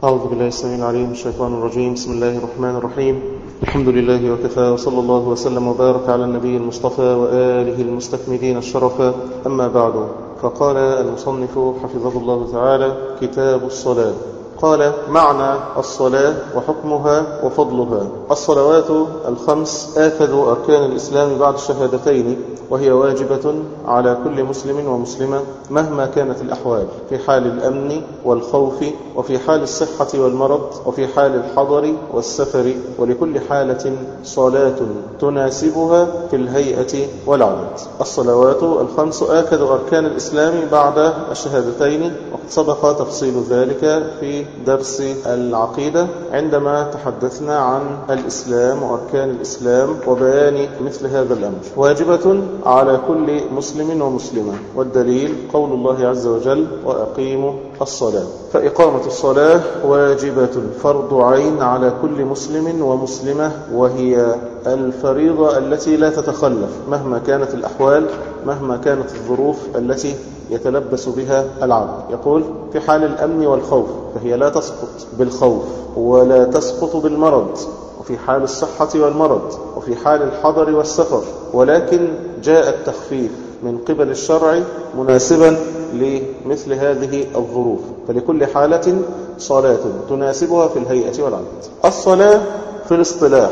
أعوذ بالله السميع العليم من الشيطان الرجيم بسم الله الرحمن الرحيم الحمد لله وكفى وصلى الله وسلم وبارك على النبي المصطفى وآله المستكملين الشرفا أما بعد فقال المصنف حفظه الله تعالى كتاب الصلاة قال معنى الصلاة وحكمها وفضلها الصلوات الخمس آكد أركان الإسلام بعد الشهادتين وهي واجبة على كل مسلم ومسلمة مهما كانت الأحوال في حال الأمن والخوف وفي حال الصحة والمرض وفي حال الحضر والسفر ولكل حالة صلاة تناسبها في الهيئة والعدد الصلوات الخمس آكد أركان الإسلام بعد الشهادتين وقد سبق تفصيل ذلك في درس العقيدة عندما تحدثنا عن الإسلام وأركان الإسلام وبيان مثل هذا الأمر واجبة على كل مسلم ومسلمة والدليل قول الله عز وجل وأقيموا الصلاة فإقامة الصلاة واجبة فرض عين على كل مسلم ومسلمة وهي الفريضة التي لا تتخلف مهما كانت الأحوال مهما كانت الظروف التي يتلبس بها العبد يقول في حال الأمن والخوف فهي لا تسقط بالخوف ولا تسقط بالمرض وفي حال الصحة والمرض وفي حال الحضر والسفر ولكن جاء التخفيف من قبل الشرع مناسبا لمثل هذه الظروف فلكل حالة صلاة تناسبها في الهيئة والعدد الصلاة في الاصطلاح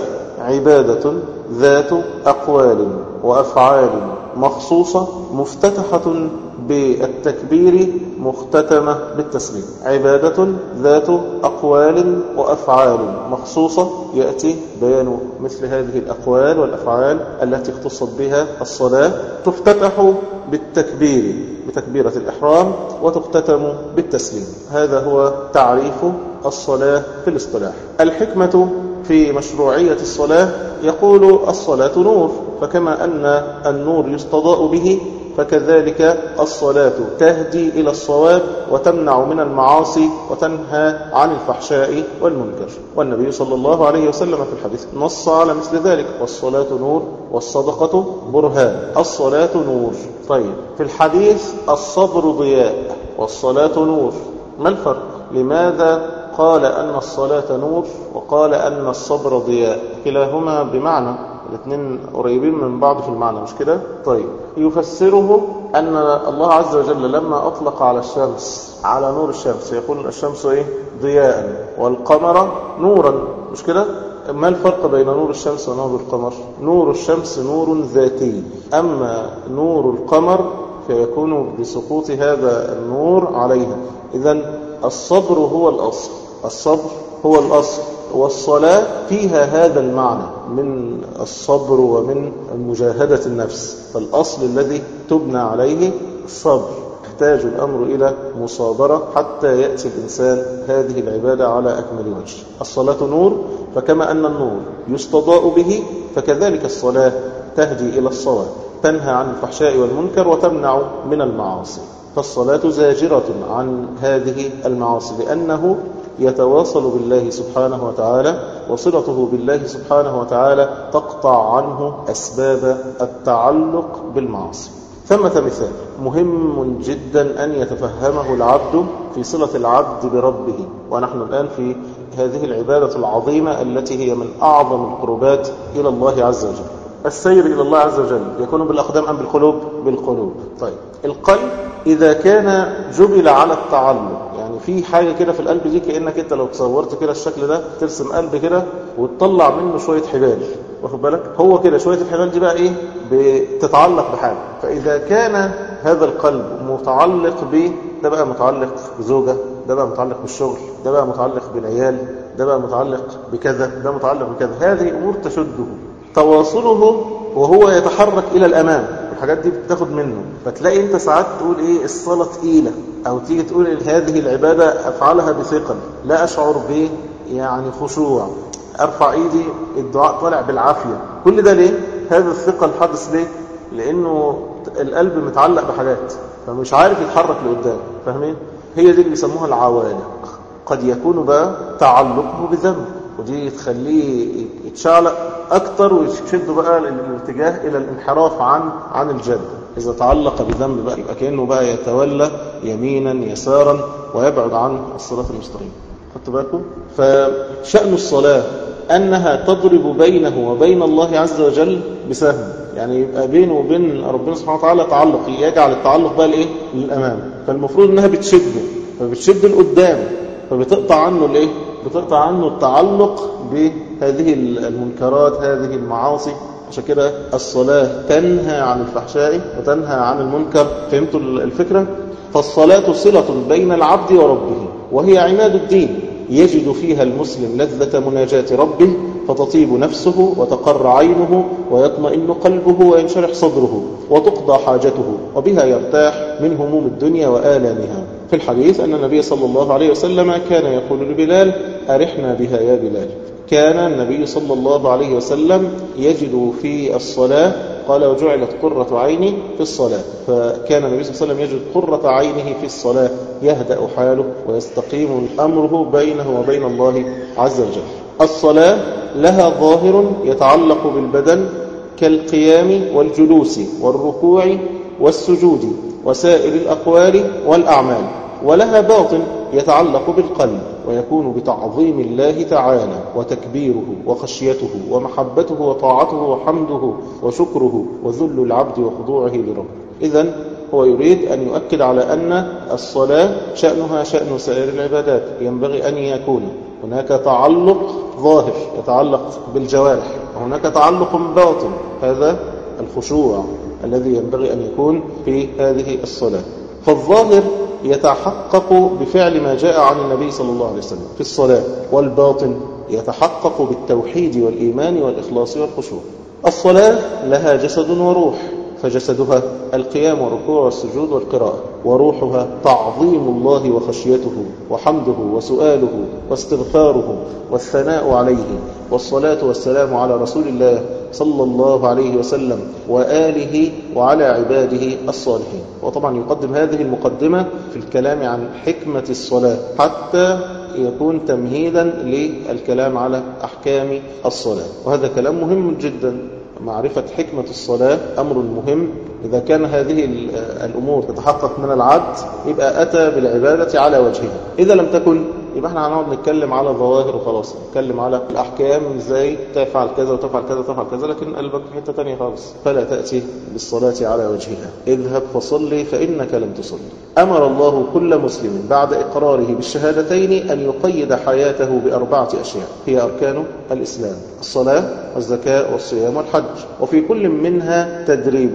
عبادة ذات أقوال وأفعال مخصوصة مفتتحة بالتكبير مختتمة بالتسليم عبادة ذات أقوال وأفعال مخصوصة يأتي بيان مثل هذه الأقوال والأفعال التي اختصت بها الصلاة تفتتح بالتكبير بتكبيرة الإحرام وتختتم بالتسليم هذا هو تعريف الصلاة في الاصطلاح الحكمة في مشروعية الصلاة يقول الصلاة نور فكما أن النور يستضاء به فكذلك الصلاة تهدي إلى الصواب وتمنع من المعاصي وتنهى عن الفحشاء والمنكر والنبي صلى الله عليه وسلم في الحديث نص على مثل ذلك والصلاة نور والصدقة برهان الصلاة نور طيب في الحديث الصبر ضياء والصلاة نور ما الفرق لماذا قال أن الصلاة نور وقال أن الصبر ضياء كلاهما بمعنى الاثنين قريبين من بعض في المعنى مش كده طيب يفسره أن الله عز وجل لما أطلق على الشمس على نور الشمس يقول الشمس إيه ضياء والقمر نورا مش كده ما الفرق بين نور الشمس ونور القمر نور الشمس نور ذاتي أما نور القمر فيكون بسقوط هذا النور عليها إذا الصبر هو الأصل الصبر هو الأصل والصلاة فيها هذا المعنى من الصبر ومن مجاهدة النفس فالأصل الذي تبنى عليه الصبر يحتاج الأمر إلى مصابرة حتى يأتي الإنسان هذه العبادة على أكمل وجه الصلاة نور فكما أن النور يستضاء به فكذلك الصلاة تهدي إلى الصواب تنهى عن الفحشاء والمنكر وتمنع من المعاصي فالصلاة زاجرة عن هذه المعاصي لأنه يتواصل بالله سبحانه وتعالى وصلته بالله سبحانه وتعالى تقطع عنه أسباب التعلق بالمعاصي ثمة مثال مهم جدا أن يتفهمه العبد في صلة العبد بربه ونحن الآن في هذه العبادة العظيمة التي هي من أعظم القربات إلى الله عز وجل السير إلى الله عز وجل يكون بالأقدام أم بالقلوب بالقلوب طيب القلب إذا كان جبل على التعلق يعني في حاجة كده في القلب دي كأنك أنت لو تصورت كده الشكل ده ترسم قلب كده وتطلع منه شوية حبال واخد بالك هو كده شوية الحبال دي بقى إيه بتتعلق بحاجة فإذا كان هذا القلب متعلق ب ده بقى متعلق بزوجة ده بقى متعلق بالشغل ده بقى متعلق بالعيال ده بقى متعلق بكذا ده متعلق بكذا هذه أمور تشده تواصله وهو يتحرك إلى الأمام الحاجات دي بتاخد منه فتلاقي انت ساعات تقول ايه الصلاة تقيلة او تيجي تقول هذه العبادة افعلها بثقل لا اشعر ب يعني خشوع ارفع ايدي الدعاء طالع بالعافية كل ده ليه هذا الثقل حدث ليه لانه القلب متعلق بحاجات فمش عارف يتحرك لقدام فاهمين هي دي اللي بيسموها العوالق قد يكون بقى تعلقه بذنب ودي تخليه يتشعلق اكتر ويشده بقى الاتجاه الى الانحراف عن عن الجد اذا تعلق بذنب بقى يبقى كانه بقى يتولى يمينا يسارا ويبعد عن الصراط المستقيم خدت بالكم فشأن الصلاة أنها تضرب بينه وبين الله عز وجل بسهم يعني يبقى بينه وبين ربنا سبحانه وتعالى تعلق يجعل التعلق بقى لإيه للأمام فالمفروض أنها بتشده فبتشد لقدام فبتقطع عنه الإيه بتقطع عنه التعلق بهذه المنكرات هذه المعاصي عشان كده الصلاة تنهى عن الفحشاء وتنهى عن المنكر فهمتوا الفكرة فالصلاة صلة بين العبد وربه وهي عماد الدين يجد فيها المسلم لذة مناجاة ربه فتطيب نفسه وتقر عينه ويطمئن قلبه وينشرح صدره وتقضى حاجته وبها يرتاح من هموم الدنيا وآلامها في الحديث أن النبي صلى الله عليه وسلم كان يقول لبلال أرحنا بها يا بلال كان النبي صلى الله عليه وسلم يجد في الصلاة قال وجعلت قرة عيني في الصلاة فكان النبي صلى الله عليه وسلم يجد قرة عينه في الصلاة يهدأ حاله ويستقيم أمره بينه وبين الله عز وجل الصلاة لها ظاهر يتعلق بالبدن كالقيام والجلوس والركوع والسجود وسائر الأقوال والأعمال ولها باطن يتعلق بالقلب ويكون بتعظيم الله تعالى وتكبيره وخشيته ومحبته وطاعته وحمده وشكره وذل العبد وخضوعه لربه إذا هو يريد أن يؤكد على أن الصلاة شأنها شأن سائر العبادات ينبغي أن يكون هناك تعلق ظاهر يتعلق بالجوارح وهناك تعلق باطن هذا الخشوع الذي ينبغي أن يكون في هذه الصلاة فالظاهر يتحقق بفعل ما جاء عن النبي صلى الله عليه وسلم في الصلاة والباطن يتحقق بالتوحيد والإيمان والإخلاص والخشوع الصلاة لها جسد وروح فجسدها القيام والركوع والسجود والقراءة وروحها تعظيم الله وخشيته وحمده وسؤاله واستغفاره والثناء عليه والصلاة والسلام على رسول الله صلى الله عليه وسلم وآله وعلى عباده الصالحين وطبعا يقدم هذه المقدمة في الكلام عن حكمة الصلاة حتى يكون تمهيدا للكلام على أحكام الصلاة وهذا كلام مهم جدا معرفة حكمة الصلاة أمر مهم إذا كان هذه الأمور تتحقق من العبد يبقى أتى بالعبادة على وجهها إذا لم تكن يبقى احنا هنقعد نتكلم على ظواهر وخلاص نتكلم على الأحكام ازاي تفعل كذا وتفعل كذا وتفعل كذا لكن قلبك في حتة تانية خالص فلا تأتي بالصلاة على وجهها اذهب فصلي فإنك لم تصلي أمر الله كل مسلم بعد إقراره بالشهادتين أن يقيد حياته بأربعة أشياء هي أركان الإسلام الصلاة والزكاة والصيام والحج وفي كل منها تدريب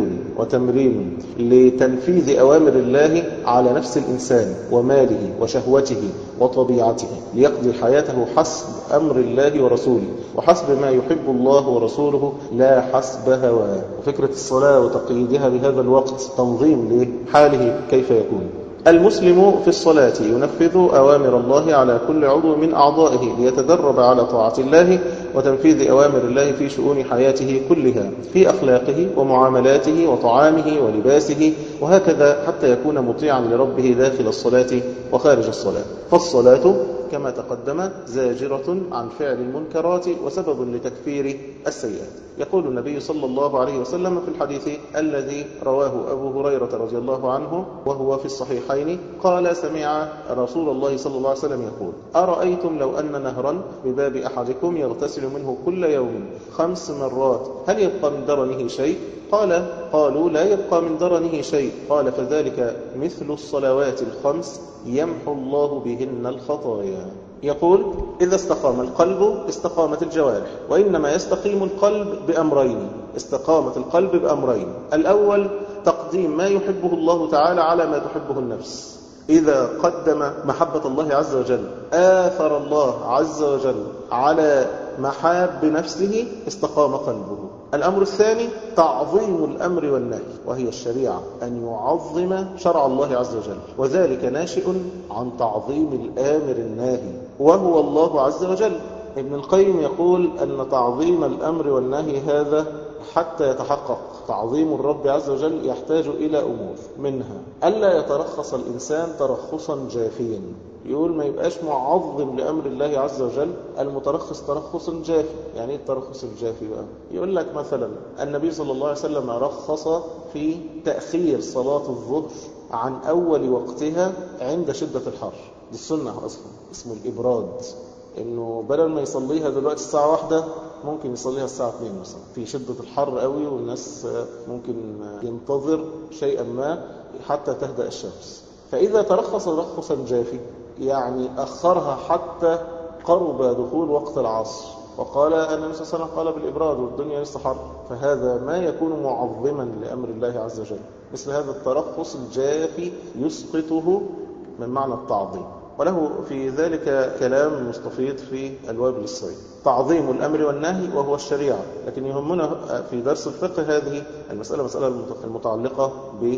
وتمرين لتنفيذ أوامر الله على نفس الإنسان وماله وشهوته وطبيعته ليقضي حياته حسب أمر الله ورسوله وحسب ما يحب الله ورسوله لا حسب هواه وفكرة الصلاة وتقييدها بهذا الوقت تنظيم لحاله كيف يكون المسلم في الصلاة ينفذ أوامر الله على كل عضو من أعضائه ليتدرب على طاعة الله وتنفيذ أوامر الله في شؤون حياته كلها في أخلاقه ومعاملاته وطعامه ولباسه وهكذا حتى يكون مطيعا لربه داخل الصلاة وخارج الصلاة فالصلاة كما تقدم زاجرة عن فعل المنكرات وسبب لتكفير السيئات يقول النبي صلى الله عليه وسلم في الحديث الذي رواه أبو هريرة رضي الله عنه وهو في الصحيحين قال سمع رسول الله صلى الله عليه وسلم يقول أرأيتم لو أن نهرا بباب أحدكم يغتسل منه كل يوم خمس مرات هل يبقى من درنه شيء قال قالوا لا يبقى من درنه شيء قال فذلك مثل الصلوات الخمس يمحو الله بهن الخطايا يقول إذا استقام القلب استقامت الجوارح وإنما يستقيم القلب بأمرين استقامت القلب بأمرين الأول تقديم ما يحبه الله تعالى على ما تحبه النفس إذا قدم محبة الله عز وجل آثر الله عز وجل على محاب نفسه استقام قلبه الأمر الثاني تعظيم الأمر والنهي وهي الشريعة أن يعظم شرع الله عز وجل وذلك ناشئ عن تعظيم الآمر الناهي وهو الله عز وجل ابن القيم يقول أن تعظيم الأمر والنهي هذا حتى يتحقق تعظيم الرب عز وجل يحتاج إلى أمور منها ألا يترخص الإنسان ترخصا جافيا يقول ما يبقاش معظم لأمر الله عز وجل المترخص ترخص جافي يعني ايه الترخص الجافي بقى يقول لك مثلا النبي صلى الله عليه وسلم رخص في تأخير صلاة الظهر عن أول وقتها عند شدة الحر دي السنة أصلا اسمه الإبراد إنه بدل ما يصليها دلوقتي الساعة واحدة ممكن يصليها الساعة 2 مثلا في شدة الحر قوي والناس ممكن ينتظر شيئا ما حتى تهدأ الشمس فإذا ترخص ترخصا جافي يعني أخرها حتى قرب دخول وقت العصر وقال أن النبي صلى الله عليه وسلم قال بالإبراد والدنيا لسه حر فهذا ما يكون معظما لأمر الله عز وجل مثل هذا الترخص الجافي يسقطه من معنى التعظيم وله في ذلك كلام مستفيض في الوابل الصغير تعظيم الأمر والنهي وهو الشريعة لكن يهمنا في درس الفقه هذه المسألة مسألة المتعلقة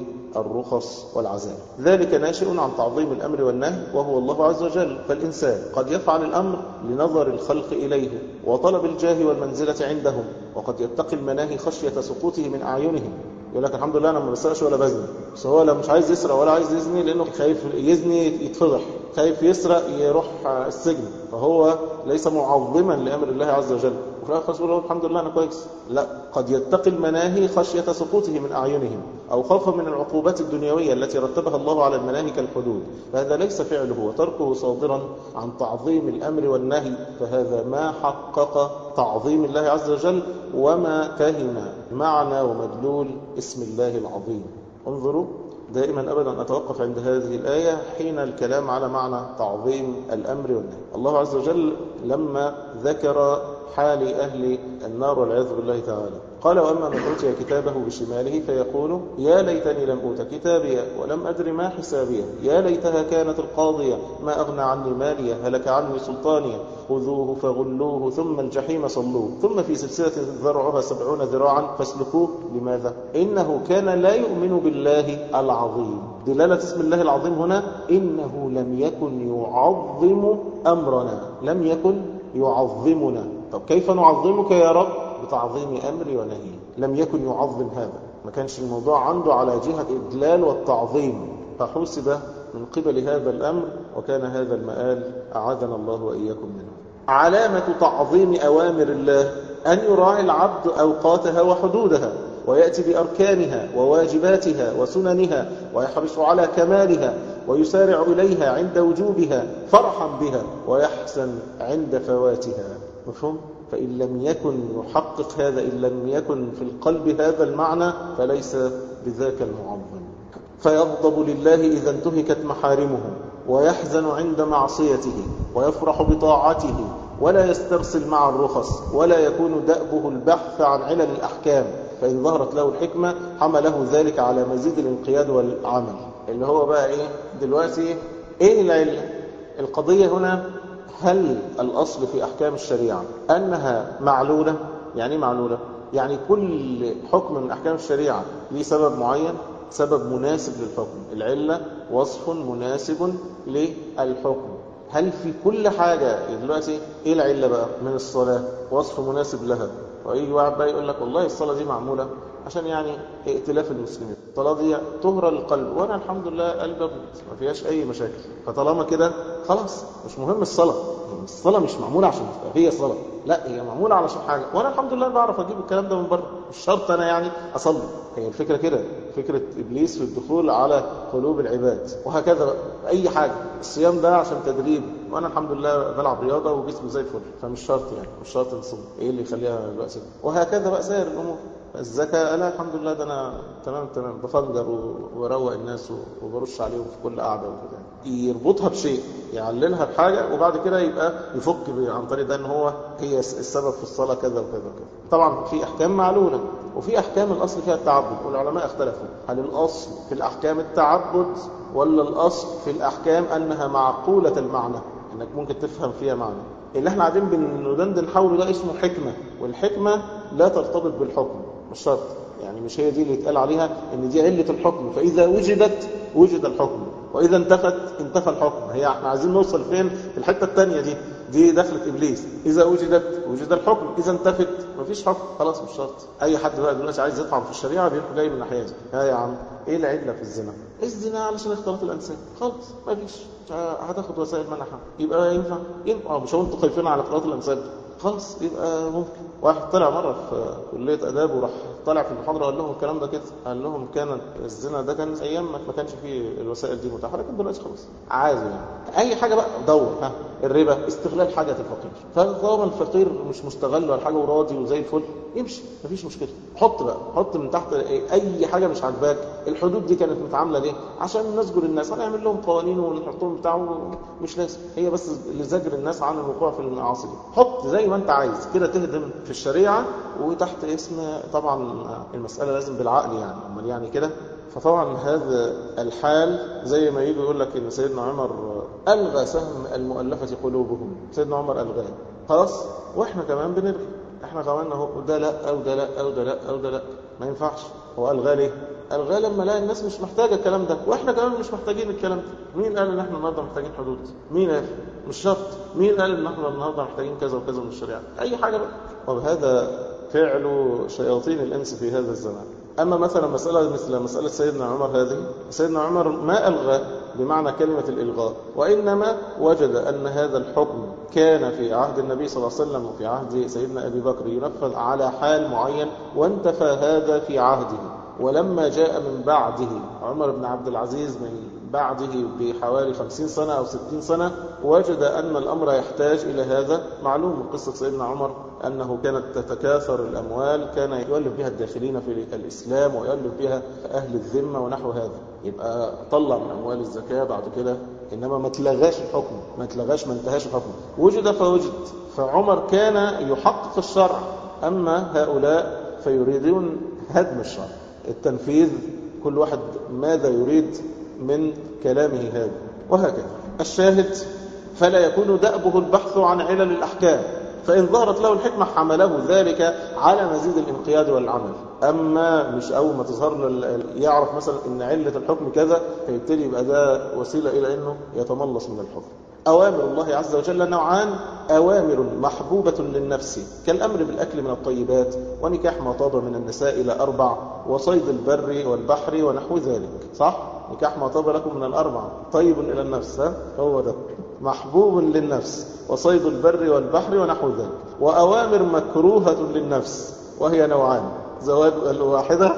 بالرخص والعزائم ذلك ناشئ عن تعظيم الأمر والنهي وهو الله عز وجل فالإنسان قد يفعل الأمر لنظر الخلق إليه وطلب الجاه والمنزلة عندهم وقد يتقي المناهي خشية سقوطه من أعينهم يقول لك الحمد لله انا ما بسرقش ولا بزني بس هو لو مش عايز يسرق ولا عايز يزني لانه خايف يزني يتفضح خايف يسرق يروح السجن فهو ليس معظما لامر الله عز وجل وفي الاخر يقول الحمد لله انا كويس لا قد يتقي المناهي خشيه سقوطه من اعينهم او خوفا من العقوبات الدنيويه التي رتبها الله على المناهي كالحدود فهذا ليس فعله وتركه صادرا عن تعظيم الامر والنهي فهذا ما حقق تعظيم الله عز وجل وما فهم معنى ومدلول اسم الله العظيم انظروا دائما أبدا أتوقف عند هذه الآية حين الكلام على معنى تعظيم الأمر والنهي الله عز وجل لما ذكر حال أهل النار والعياذ بالله تعالى قال وأما من أوتي كتابه بشماله فيقول يا ليتني لم أوت كتابيا ولم أدر ما حسابيا يا ليتها كانت القاضية ما أغنى عني ماليا هلك عني سلطانيا خذوه فغلوه ثم الجحيم صلوه ثم في سلسلة ذرعها سبعون ذراعا فاسلكوه لماذا؟ إنه كان لا يؤمن بالله العظيم دلالة اسم الله العظيم هنا إنه لم يكن يعظم أمرنا لم يكن يعظمنا طب كيف نعظمك يا رب بتعظيم أمري ونهي لم يكن يعظم هذا ما كانش الموضوع عنده على جهة الإدلال والتعظيم فحسب من قبل هذا الأمر وكان هذا المآل أعاذنا الله وإياكم منه علامة تعظيم أوامر الله أن يراعي العبد أوقاتها وحدودها ويأتي بأركانها وواجباتها وسننها ويحرص على كمالها ويسارع إليها عند وجوبها فرحا بها ويحسن عند فواتها مفهوم؟ فإن لم يكن يحقق هذا إن لم يكن في القلب هذا المعنى فليس بذاك المعظم فيغضب لله إذا انتهكت محارمه ويحزن عند معصيته ويفرح بطاعته ولا يسترسل مع الرخص ولا يكون دأبه البحث عن علل الأحكام فإن ظهرت له الحكمة حمله ذلك على مزيد الانقياد والعمل اللي هو بقى إيه دلوقتي إيه العلة القضية هنا هل الأصل في أحكام الشريعة أنها معلولة يعني معلولة يعني كل حكم من أحكام الشريعة ليه سبب معين سبب مناسب للحكم العلة وصف مناسب للحكم هل في كل حاجة دلوقتي إيه العلة بقى من الصلاة وصف مناسب لها ويجي واحد بقى يقول لك والله الصلاة دي معمولة عشان يعني ائتلاف المسلمين الصلاة دي طهرة للقلب وأنا الحمد لله قلبي ما فيهاش أي مشاكل فطالما كده خلاص مش مهم الصلاة الصلاة مش معمولة عشان تبقى هي صلاة لا هي معمولة علشان حاجة وأنا الحمد لله بعرف أجيب الكلام ده من بره مش شرط أنا يعني أصلي هي الفكرة كده فكرة إبليس في الدخول على قلوب العباد وهكذا بقى. أي حاجة الصيام ده عشان تدريب وأنا الحمد لله بلعب رياضة وجسمي زي الفل فمش شرط يعني مش شرط نصوم إيه اللي يخليها دلوقتي وهكذا بقى سائر الأمور الزكاة لا الحمد لله ده أنا تمام تمام بفنجر وروق الناس وبرش عليهم في كل قعدة وكده يربطها بشيء يعللها بحاجة وبعد كده يبقى يفك عن طريق ده ان هو هي السبب في الصلاة كذا وكذا وكذا طبعا في أحكام معلولة وفي أحكام الأصل فيها التعبد والعلماء اختلفوا هل الأصل في الأحكام التعبد ولا الأصل في الأحكام أنها معقولة المعنى انك ممكن تفهم فيها معنى اللي احنا قاعدين بندندن حوله ده اسمه حكمة والحكمة لا ترتبط بالحكم مش شرط يعني مش هي دي اللي يتقال عليها ان دي علة الحكم فإذا وجدت وجد الحكم وإذا انتفت انتفى الحكم هي احنا عايزين نوصل فين في الحتة الثانية دي دي دخلت إبليس إذا وجدت وجد الحكم إذا انتفت مفيش حكم خلاص مش شرط أي حد بقى دلوقتي عايز يطعن في الشريعة بيروح جاي من الناحية دي ها يا عم إيه العلة في الزنا الزنا علشان اختلاط الأنساب خلاص مفيش هتاخد وسائل منحة يبقى ينفع ينفع مش هو انتوا خايفين على اختلاط الأنساب خلاص يبقى ممكن واحد طلع مرة في كلية آداب وراح طلع في المحاضرة قال لهم الكلام ده كده قال لهم كان الزنا ده كان أيام ما كانش فيه الوسائل دي متاحة لكن دلوقتي خلاص عادي يعني أي حاجة بقى دور ها الربا استغلال حاجة الفقير فطالما الفقير مش مستغل ولا حاجة وراضي وزي الفل يمشي مفيش مشكلة حط بقى حط من تحت أي حاجة مش عاجباك الحدود دي كانت متعاملة ليه عشان نسجر الناس هنعمل لهم قوانين ونحط لهم بتاعه مش لازم هي بس لزجر الناس عن الوقوع في المعاصي دي حط زي ما انت عايز كده تهدم في الشريعة وتحت اسم طبعا المسألة لازم بالعقل يعني امال يعني كده فطبعا هذا الحال زي ما يجي يقول لك ان سيدنا عمر الغى سهم المؤلفة قلوبهم سيدنا عمر الغاه خلاص واحنا كمان بنلغي احنا كمان اهو ده لا او ده لا او ده لا او ده لا ما ينفعش هو الغى ليه الغى لما لا الناس مش محتاجه الكلام ده واحنا كمان مش محتاجين الكلام ده مين قال ان احنا النهارده محتاجين حدود مين قال مش شرط مين قال ان احنا النهارده محتاجين كذا وكذا من الشريعه اي حاجه بقى وهذا فعل شياطين الانس في هذا الزمان اما مثلا مساله مثل مساله سيدنا عمر هذه سيدنا عمر ما الغى بمعنى كلمة الإلغاء وإنما وجد أن هذا الحكم كان في عهد النبي صلى الله عليه وسلم وفي عهد سيدنا أبي بكر ينفذ على حال معين وانتفى هذا في عهده ولما جاء من بعده عمر بن عبد العزيز من بعده بحوالي خمسين سنة أو ستين سنة وجد أن الأمر يحتاج إلى هذا معلوم من قصة سيدنا عمر أنه كانت تتكاثر الأموال كان يؤلف بها الداخلين في الإسلام ويؤلف بها أهل الذمة ونحو هذا يبقى طلع من أموال الزكاة بعد كده إنما ما تلغاش الحكم ما تلغاش ما انتهاش الحكم وجد فوجد فعمر كان يحقق الشرع أما هؤلاء فيريدون هدم الشرع التنفيذ كل واحد ماذا يريد من كلامه هذا وهكذا الشاهد فلا يكون دأبه البحث عن علل الأحكام فإن ظهرت له الحكمة حمله ذلك على مزيد الانقياد والعمل أما مش أول ما تظهر له يعرف مثلا إن علة الحكم كذا فيبتدي يبقى ده وسيلة إلى إنه يتملص من الحكم أوامر الله عز وجل نوعان أوامر محبوبة للنفس كالأمر بالأكل من الطيبات ونكاح ما طاب من النساء إلى أربع وصيد البر والبحر ونحو ذلك صح؟ نكاح ما طاب لكم من الأربع طيب إلى النفس ها؟ هو ده محبوب للنفس وصيد البر والبحر ونحو ذلك وأوامر مكروهة للنفس وهي نوعان زواج الواحدة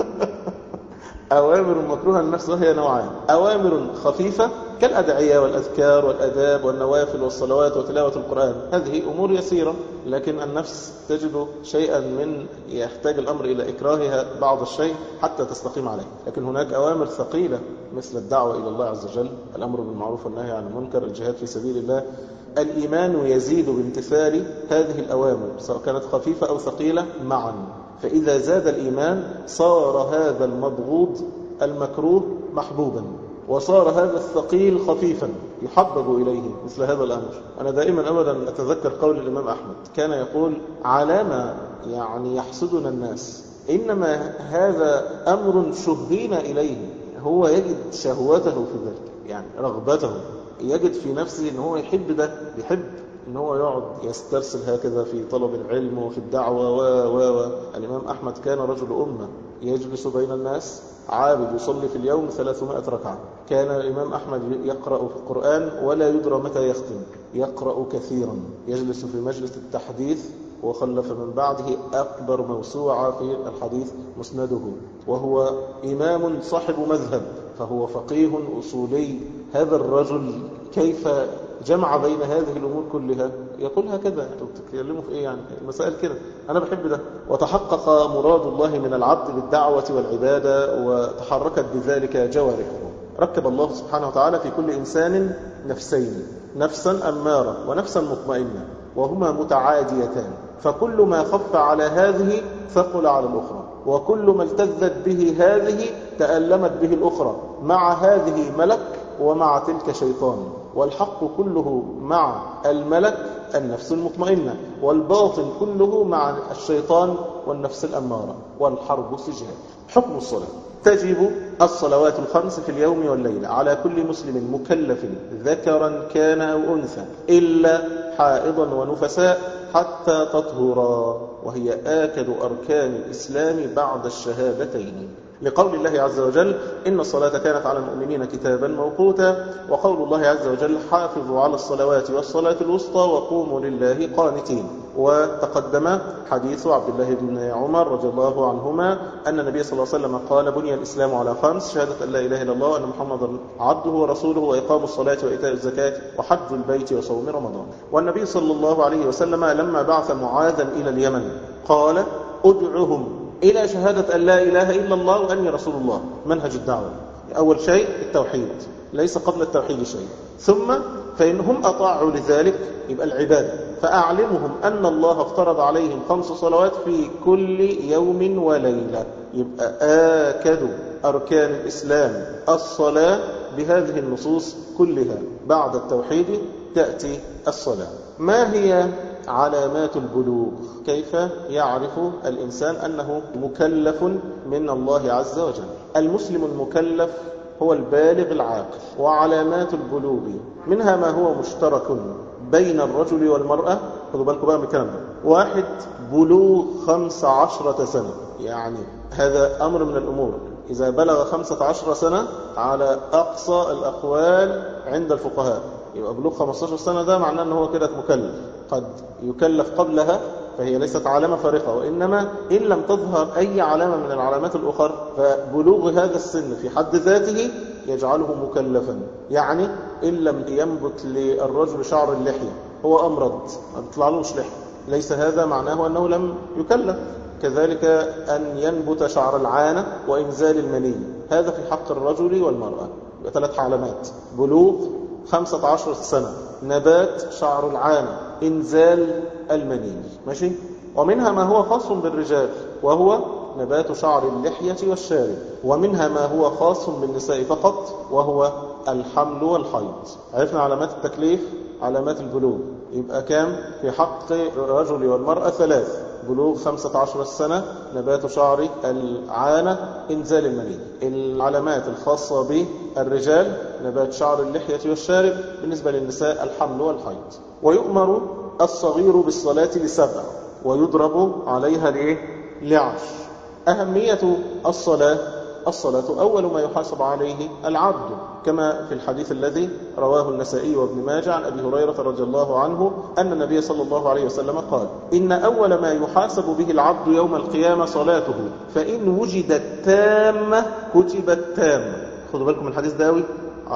أوامر مكروهة للنفس وهي نوعان أوامر خفيفة كالأدعية والأذكار والأداب والنوافل والصلوات وتلاوة القرآن هذه أمور يسيرة لكن النفس تجد شيئا من يحتاج الأمر إلى إكراهها بعض الشيء حتى تستقيم عليه لكن هناك أوامر ثقيلة مثل الدعوة إلى الله عز وجل الأمر بالمعروف والنهي عن المنكر الجهاد في سبيل الله الإيمان يزيد بامتثال هذه الأوامر سواء كانت خفيفة أو ثقيلة معا فإذا زاد الإيمان صار هذا المبغوض المكروه محبوبا وصار هذا الثقيل خفيفا يحبب إليه مثل هذا الأمر أنا دائما أبدا أتذكر قول الإمام أحمد كان يقول على ما يعني يحسدنا الناس إنما هذا أمر شهينا إليه هو يجد شهوته في ذلك يعني رغبته يجد في نفسه ان هو يحب ده يحب ان هو يقعد يسترسل هكذا في طلب العلم وفي الدعوة و و و الإمام أحمد كان رجل أمة يجلس بين الناس عابد يصلي في اليوم 300 ركعة كان الإمام أحمد يقرأ في القرآن ولا يدرى متى يختم يقرأ كثيرا يجلس في مجلس التحديث وخلف من بعده أكبر موسوعة في الحديث مسنده وهو إمام صاحب مذهب فهو فقيه أصولي هذا الرجل كيف جمع بين هذه الأمور كلها يقول هكذا أنتوا بتتكلموا في إيه يعني المسائل كده أنا بحب ده وتحقق مراد الله من العبد بالدعوة والعبادة وتحركت بذلك جوارحه ركب الله سبحانه وتعالى في كل إنسان نفسين نفسا أمارة ونفسا مطمئنة وهما متعاديتان فكل ما خف على هذه ثقل على الأخرى وكل ما التذت به هذه تألمت به الأخرى مع هذه ملك ومع تلك شيطان والحق كله مع الملك النفس المطمئنة والباطل كله مع الشيطان والنفس الأمارة والحرب سجال حكم الصلاة تجب الصلوات الخمس في اليوم والليلة على كل مسلم مكلف ذكرا كان أو أنثى إلا حائضا ونفساء حتى تطهرا وهي آكد أركان الإسلام بعد الشهادتين لقول الله عز وجل إن الصلاة كانت على المؤمنين كتابا موقوتا وقول الله عز وجل حافظوا على الصلوات والصلاة الوسطى وقوموا لله قانتين وتقدم حديث عبد الله بن عمر رضي الله عنهما أن النبي صلى الله عليه وسلم قال بني الإسلام على خمس شهادة أن لا إله إلا الله وأن محمدا عبده ورسوله وإقام الصلاة وإيتاء الزكاة وحج البيت وصوم رمضان والنبي صلى الله عليه وسلم لما بعث معاذا إلى اليمن قال ادعهم إلى شهادة أن لا إله إلا الله وأني رسول الله منهج الدعوة أول شيء التوحيد ليس قبل التوحيد شيء ثم فإنهم أطاعوا لذلك يبقى العبادة فأعلمهم أن الله افترض عليهم خمس صلوات في كل يوم وليلة يبقى آكد أركان الإسلام الصلاة بهذه النصوص كلها بعد التوحيد تأتي الصلاة ما هي علامات البلوغ كيف يعرف الإنسان أنه مكلف من الله عز وجل المسلم المكلف هو البالغ العاقل وعلامات البلوغ منها ما هو مشترك بين الرجل والمرأة خذوا بالكم بقى من الكلام ده واحد بلوغ خمس عشرة سنة يعني هذا أمر من الأمور إذا بلغ خمسة عشر سنة على أقصى الأقوال عند الفقهاء يبقى بلوغ 15 سنة ده معناه أنه هو كده مكلف قد يكلف قبلها فهي ليست علامة فارقة وإنما إن لم تظهر أي علامة من العلامات الأخرى فبلوغ هذا السن في حد ذاته يجعله مكلفا يعني إن لم ينبت للرجل شعر اللحية هو أمرض ما بيطلعلوش لحية ليس هذا معناه أنه لم يكلف كذلك أن ينبت شعر العانة وإنزال المني هذا في حق الرجل والمرأة ثلاث علامات بلوغ خمسة عشر سنة نبات شعر العانة إنزال المني ماشي ومنها ما هو خاص بالرجال وهو نبات شعر اللحية والشارب ومنها ما هو خاص بالنساء فقط وهو الحمل والحيض عرفنا علامات التكليف علامات البلوغ يبقى كام في حق الرجل والمرأة ثلاث بلوغ 15 سنة نبات شعر العانة إنزال المني العلامات الخاصة بالرجال نبات شعر اللحية والشارب بالنسبة للنساء الحمل والحيض ويؤمر الصغير بالصلاة لسبع ويضرب عليها لإيه؟ لعش أهمية الصلاة الصلاة أول ما يحاسب عليه العبد كما في الحديث الذي رواه النسائي وابن ماجه عن أبي هريرة رضي الله عنه أن النبي صلى الله عليه وسلم قال إن أول ما يحاسب به العبد يوم القيامة صلاته فإن وجدت تامة كتبت تامة خدوا بالكم من الحديث داوي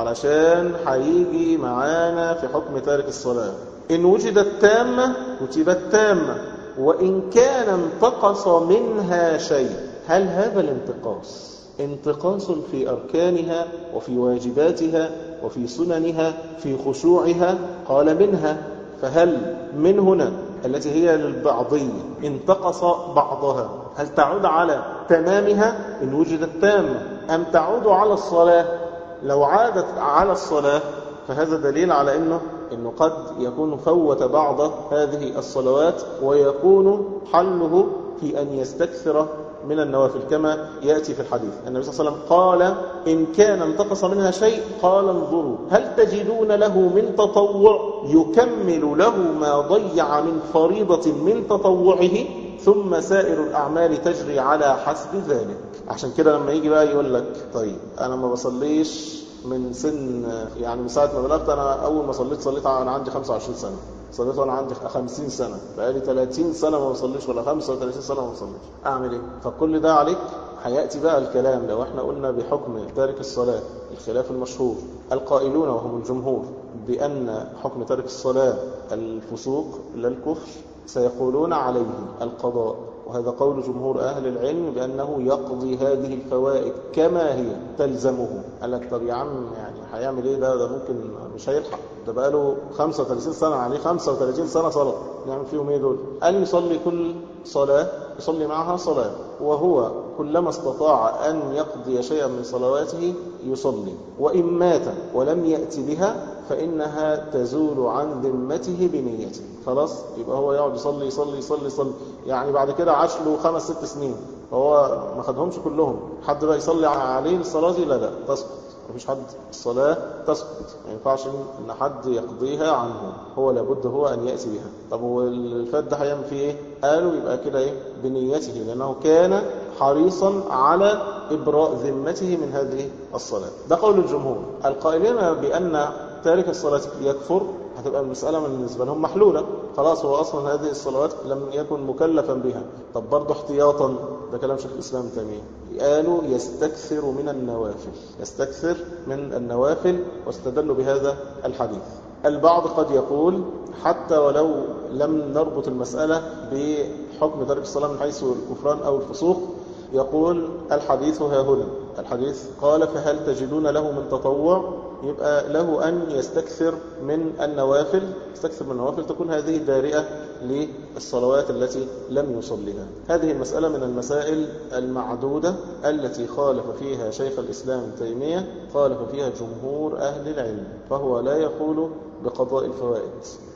علشان هيجي معانا في حكم تارك الصلاة إن وجدت تامة كتبت تامة وإن كان انتقص منها شيء هل هذا الانتقاص انتقاص في أركانها وفي واجباتها وفي سننها في خشوعها قال منها فهل من هنا التي هي للبعضية انتقص بعضها هل تعود على تمامها إن وجدت تامة أم تعود على الصلاة لو عادت على الصلاة فهذا دليل على أنه أنه قد يكون فوت بعض هذه الصلوات ويكون حله في أن يستكثر من النوافل كما يأتي في الحديث النبي صلى الله عليه وسلم قال إن كان انتقص منها شيء قال انظروا هل تجدون له من تطوع يكمل له ما ضيع من فريضة من تطوعه ثم سائر الأعمال تجري على حسب ذلك عشان كده لما يجي بقى يقول لك طيب أنا ما بصليش من سن يعني من ساعة ما بلغت أنا أول ما صليت صليت أنا عندي 25 سنة صليت وأنا عندي 50 سنة بقالي 30 سنة ما بصليش ولا 35 سنة ما بصليش أعمل إيه؟ فكل ده عليك هيأتي بقى الكلام لو احنا قلنا بحكم تارك الصلاة الخلاف المشهور القائلون وهم الجمهور بأن حكم تارك الصلاة الفسوق لا الكفر سيقولون عليه القضاء وهذا قول جمهور أهل العلم بأنه يقضي هذه الفوائد كما هي تلزمه قال لك طب يا عم يعني هيعمل ايه ده ده ممكن مش هيلحق ده بقى له 35 سنة يعني 35 سنة صلاة نعمل فيهم ايه دول قال يصلي كل صلاة يصلي معها صلاة وهو كلما استطاع أن يقضي شيئا من صلواته يصلي وإن مات ولم يأتي بها فإنها تزول عن ذمته بنيته خلاص يبقى هو يقعد يصلي يصلي يصلي يصلي يعني بعد كده عاش له خمس ست سنين هو ما خدهمش كلهم حد بقى يصلي عليه الصلاة دي لا لا تسقط مفيش حد الصلاة تسقط ما ينفعش ان حد يقضيها عنه هو لابد هو ان يأتي بها طب هو الفات ده هيعمل فيه ايه قالوا يبقى كده ايه بنيته لانه كان حريصا على ابراء ذمته من هذه الصلاة ده قول الجمهور القائلين بان تارك الصلاة يكفر هتبقى المسألة بالنسبة لهم محلولة خلاص هو أصلا هذه الصلوات لم يكن مكلفا بها طب برضه احتياطا ده كلام شيخ الإسلام تيمية قالوا يستكثر من النوافل يستكثر من النوافل واستدلوا بهذا الحديث البعض قد يقول حتى ولو لم نربط المسألة بحكم ترك الصلاة من حيث الكفران أو الفسوق يقول الحديث ها هنا الحديث قال فهل تجدون له من تطوع يبقى له أن يستكثر من النوافل يستكثر من النوافل تكون هذه دارئة للصلوات التي لم يصلها هذه المسألة من المسائل المعدودة التي خالف فيها شيخ الإسلام تيمية خالف فيها جمهور أهل العلم فهو لا يقول بقضاء الفوائد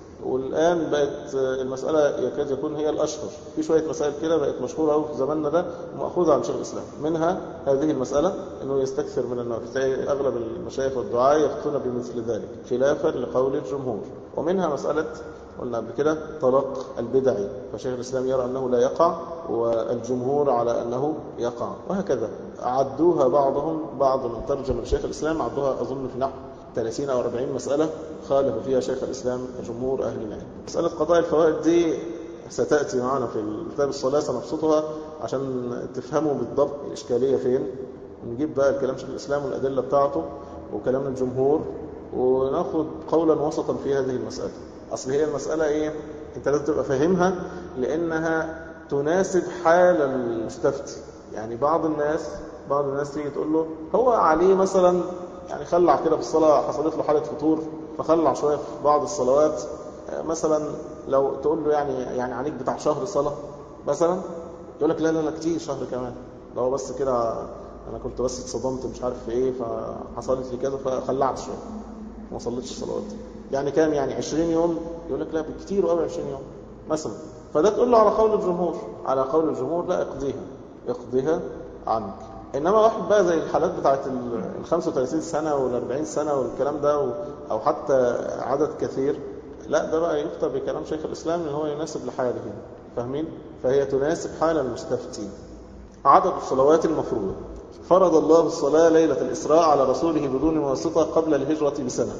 والآن بقت المسألة يكاد يكون هي الأشهر في شوية مسائل كده بقت مشهورة أوي في زماننا ده ومأخوذة عن شيخ الإسلام منها هذه المسألة أنه يستكثر من النوافل أغلب المشايخ والدعاء يفتون بمثل ذلك خلافا لقول الجمهور ومنها مسألة قلنا قبل كده طلاق البدعي فشيخ الإسلام يرى أنه لا يقع والجمهور على أنه يقع وهكذا عدوها بعضهم بعض من ترجم لشيخ الإسلام عدوها أظن في نحو 30 أو 40 مسألة خالف فيها شيخ الإسلام جمهور أهل العلم مسألة قضاء الفوائد دي ستأتي معنا في كتاب الصلاة سنبسطها عشان تفهموا بالضبط الإشكالية فين نجيب بقى الكلام شيخ الإسلام والأدلة بتاعته وكلام الجمهور وناخد قولا وسطا في هذه المسألة أصل هي المسألة إيه أنت لازم تبقى فاهمها لأنها تناسب حال المستفتي يعني بعض الناس بعض الناس تيجي تقول له هو عليه مثلا يعني خلع كده في الصلاة حصلت له حالة فطور فخلع شوية في بعض الصلوات مثلا لو تقول له يعني يعني عليك بتاع شهر صلاة مثلا يقول لك لا لا لا كتير شهر كمان لو بس كده انا كنت بس اتصدمت مش عارف في ايه فحصلت لي كذا فخلعت شوية ما صليتش الصلوات يعني كام يعني 20 يوم يقول لك لا بكتير قوي 20 يوم مثلا فده تقول له على قول الجمهور على قول الجمهور لا اقضيها اقضيها عنك انما واحد بقى زي الحالات بتاعت ال 35 سنة وال 40 سنة والكلام ده او حتى عدد كثير لا ده بقى يفتى بكلام شيخ الاسلام ان هو يناسب لحاله فاهمين فهي تناسب حال المستفتي عدد الصلوات المفروضة فرض الله الصلاة ليلة الإسراء على رسوله بدون واسطة قبل الهجرة بسنة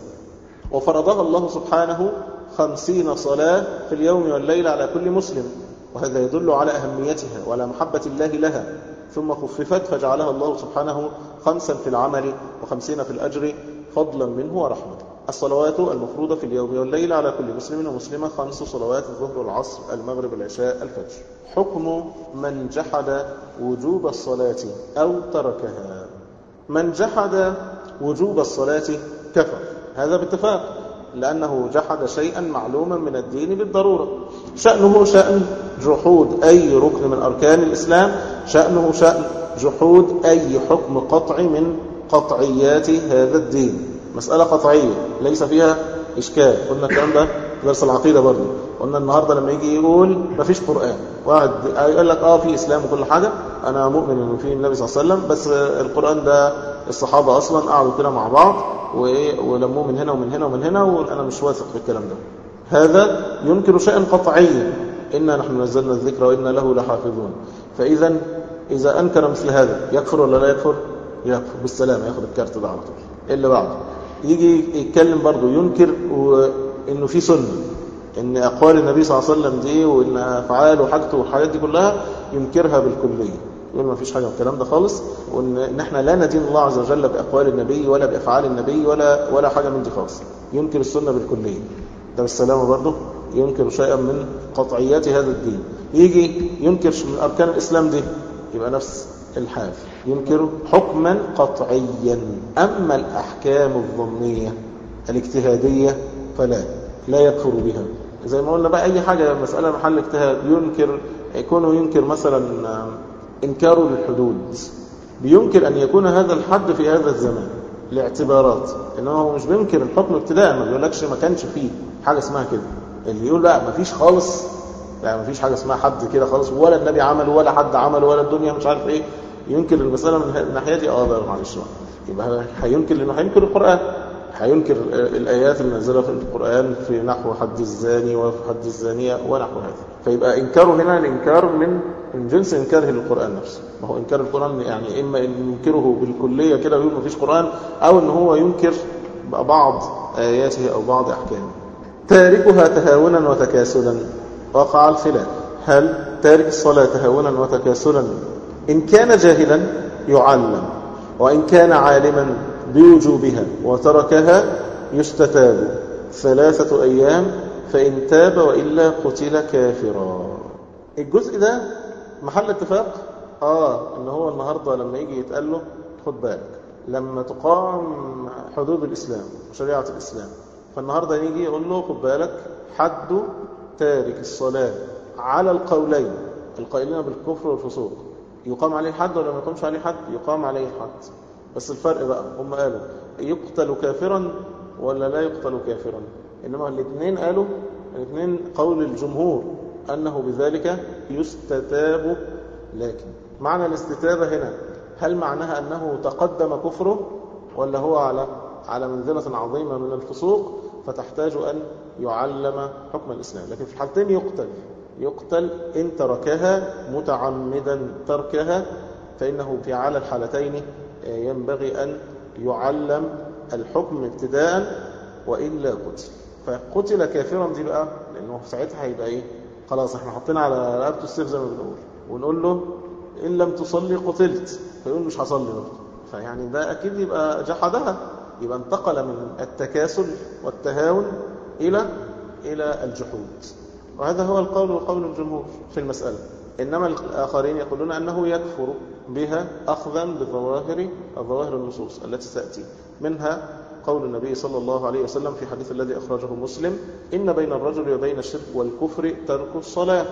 وفرضها الله سبحانه خمسين صلاة في اليوم والليلة على كل مسلم وهذا يدل على أهميتها وعلى محبة الله لها ثم خففت فجعلها الله سبحانه خمسا في العمل وخمسين في الأجر فضلا منه ورحمة الصلوات المفروضة في اليوم والليلة على كل مسلم ومسلمة خمس صلوات الظهر والعصر المغرب العشاء الفجر حكم من جحد وجوب الصلاة أو تركها من جحد وجوب الصلاة كفر هذا باتفاق لأنه جحد شيئا معلوما من الدين بالضرورة شأنه شأن جحود أي ركن من أركان الإسلام شأنه شأن جحود أي حكم قطعي من قطعيات هذا الدين مسألة قطعية ليس فيها إشكال قلنا الكلام ده في درس العقيدة برضه قلنا النهاردة لما يجي يقول مفيش قرآن واحد يقول لك اه في إسلام وكل حاجة أنا مؤمن إن في النبي صلى الله عليه وسلم بس القرآن ده الصحابة أصلا قعدوا كده مع بعض ولموه من هنا ومن هنا ومن هنا وأنا مش واثق في الكلام ده هذا ينكر شيئا قطعيا إنا نحن نزلنا الذكر وإنا له لحافظون فإذا إذا أنكر مثل هذا يكفر ولا لا يكفر يكفر بالسلامة ياخد الكارت ده على طول اللي بعده يجي يتكلم برضه ينكر انه في سنه ان اقوال النبي صلى الله عليه وسلم دي وان افعاله وحاجته والحاجات دي كلها ينكرها بالكليه يقول ما فيش حاجه من الكلام ده خالص وان احنا لا ندين الله عز وجل باقوال النبي ولا بافعال النبي ولا ولا حاجه من دي خالص ينكر السنه بالكليه ده بالسلامه برضه ينكر شيئا من قطعيات هذا الدين يجي ينكر من اركان الاسلام دي يبقى نفس الحال ينكر حكما قطعيا أما الأحكام الظنية الاجتهادية فلا لا يكفر بها زي ما قلنا بقى أي حاجة مسألة محل اجتهاد ينكر يكون ينكر مثلا إنكاره للحدود بينكر أن يكون هذا الحد في هذا الزمان لاعتبارات إنما هو مش بينكر الحكم ابتداء ما بيقولكش ما كانش فيه حاجة اسمها كده اللي يقول لا ما فيش خالص يعني ما فيش حاجة اسمها حد كده خالص ولا النبي عمله ولا حد عمله ولا الدنيا مش عارف ايه ينكر المسألة من الناحية دي اه ده معلش يبقى هينكر لأنه هينكر القرآن هينكر الآيات المنزلة في القرآن في نحو حد الزاني وفي حد الزانية ونحو هذا فيبقى إنكاره هنا الإنكار من من جنس إنكاره للقرآن نفسه ما هو إنكار القرآن يعني إما أن ينكره بالكلية كده ويقول ما فيش قرآن أو أن هو ينكر بعض آياته أو بعض أحكامه تاركها تهاونا وتكاسلا وقع الخلاف هل تارك الصلاة تهاونا وتكاسلا إن كان جاهلا يعلم وإن كان عالما بوجوبها وتركها يستتاب ثلاثة أيام فإن تاب وإلا قتل كافرا الجزء ده محل اتفاق آه إن هو النهاردة لما يجي يتقال له خد بالك لما تقام حدود الإسلام وشريعة الإسلام فالنهاردة يجي يقول له خد بالك حد تارك الصلاة على القولين القائلين بالكفر والفسوق يقام عليه حد ولا ما يقامش عليه حد يقام عليه حد بس الفرق بقى هم قالوا يقتل كافرا ولا لا يقتل كافرا إنما الاثنين قالوا الاثنين قول الجمهور أنه بذلك يستتاب لكن معنى الاستتابة هنا هل معناها أنه تقدم كفره ولا هو على على منزلة عظيمة من الفسوق فتحتاج أن يعلم حكم الإسلام لكن في الحالتين يقتل يقتل إن تركها متعمدا تركها فإنه في على الحالتين ينبغي أن يعلم الحكم ابتداء وإلا قتل فقتل كافرا دي بقى لأنه في ساعتها هيبقى إيه خلاص احنا حاطين على رقبته السيف زي ما بنقول ونقول له إن لم تصلي قتلت فيقول مش هصلي برضه فيعني ده أكيد يبقى جحدها يبقى انتقل من التكاسل والتهاون إلى إلى الجحود وهذا هو القول وقول الجمهور في المسألة إنما الآخرين يقولون أنه يكفر بها أخذا بظواهر ظواهر النصوص التي تأتي منها قول النبي صلى الله عليه وسلم في حديث الذي أخرجه مسلم إن بين الرجل وبين الشرك والكفر ترك الصلاة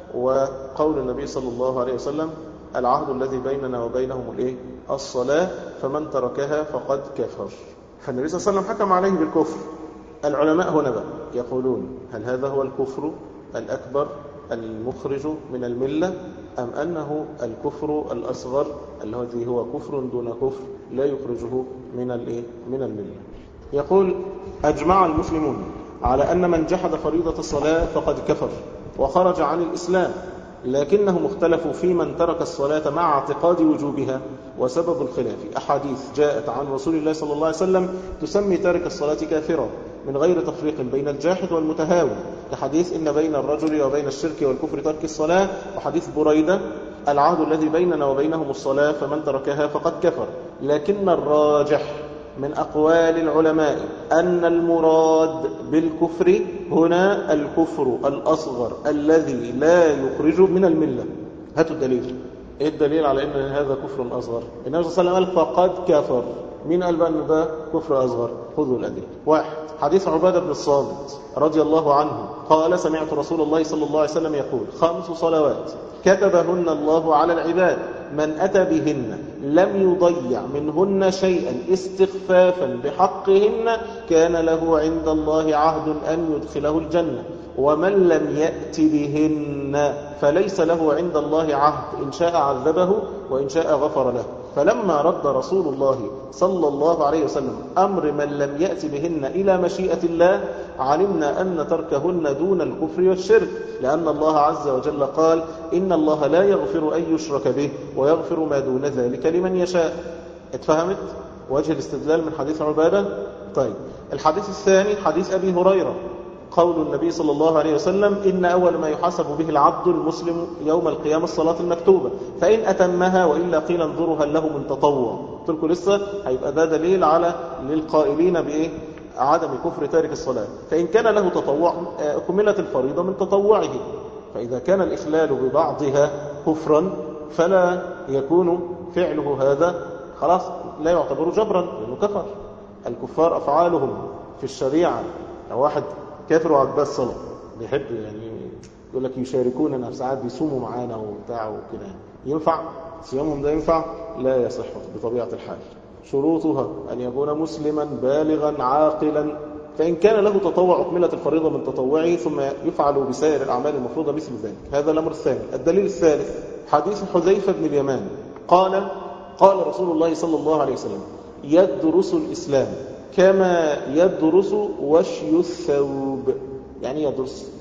وقول النبي صلى الله عليه وسلم العهد الذي بيننا وبينهم الايه الصلاة فمن تركها فقد كفر فالنبي صلى الله عليه وسلم حكم عليه بالكفر العلماء هنا بقى يقولون هل هذا هو الكفر الأكبر المخرج من الملة أم أنه الكفر الأصغر الذي هو كفر دون كفر لا يخرجه من الايه من الملة يقول أجمع المسلمون على أن من جحد فريضة الصلاة فقد كفر وخرج عن الإسلام لكنهم اختلفوا في من ترك الصلاة مع اعتقاد وجوبها وسبب الخلاف أحاديث جاءت عن رسول الله صلى الله عليه وسلم تسمي تارك الصلاة كافرا من غير تفريق بين الجاحد والمتهاون كحديث إن بين الرجل وبين الشرك والكفر ترك الصلاة وحديث بريدة العهد الذي بيننا وبينهم الصلاة فمن تركها فقد كفر لكن الراجح من أقوال العلماء أن المراد بالكفر هنا الكفر الأصغر الذي لا يخرج من الملة هاتوا الدليل إيه الدليل على أن هذا كفر أصغر النبي صلى الله عليه وسلم قال فقد كفر مين قال بأن ده كفر أصغر خذوا الأدلة واحد حديث عبادة بن الصامت رضي الله عنه قال سمعت رسول الله صلى الله عليه وسلم يقول خمس صلوات كتبهن الله على العباد من أتى بهن لم يضيع منهن شيئا استخفافا بحقهن كان له عند الله عهد أن يدخله الجنة ومن لم يأت بهن فليس له عند الله عهد إن شاء عذبه وإن شاء غفر له فلما رد رسول الله صلى الله عليه وسلم أمر من لم يأت بهن إلى مشيئة الله علمنا أن تركهن دون الكفر والشرك لأن الله عز وجل قال إن الله لا يغفر أن يشرك به ويغفر ما دون ذلك لمن يشاء اتفهمت وجه الاستدلال من حديث عبادة طيب الحديث الثاني حديث أبي هريرة قول النبي صلى الله عليه وسلم إن أول ما يحاسب به العبد المسلم يوم القيامة الصلاة المكتوبة فإن أتمها وإلا قيل انظروا هل له من تطوع قلت لكم لسه هيبقى ده دليل على للقائلين بإيه عدم كفر تارك الصلاة فإن كان له تطوع كملت الفريضة من تطوعه فإذا كان الإخلال ببعضها كفرا فلا يكون فعله هذا خلاص لا يعتبر جبرا لأنه كفر الكفار أفعالهم في الشريعة لو واحد كافر وعجباه الصلاة بيحب يعني يقول لك يشاركوننا ساعات بيصوموا معانا وبتاع وكده ينفع صيامهم ده ينفع لا يصح بطبيعة الحال شروطها أن يكون مسلما بالغا عاقلا فإن كان له تطوع أكملة الفريضة من تطوعه ثم يفعل بسائر الأعمال المفروضة مثل ذلك هذا الأمر الثاني الدليل الثالث حديث حذيفة بن اليمان قال قال رسول الله صلى الله عليه وسلم يدرس الإسلام كما يدرس وشي الثوب يعني يدرس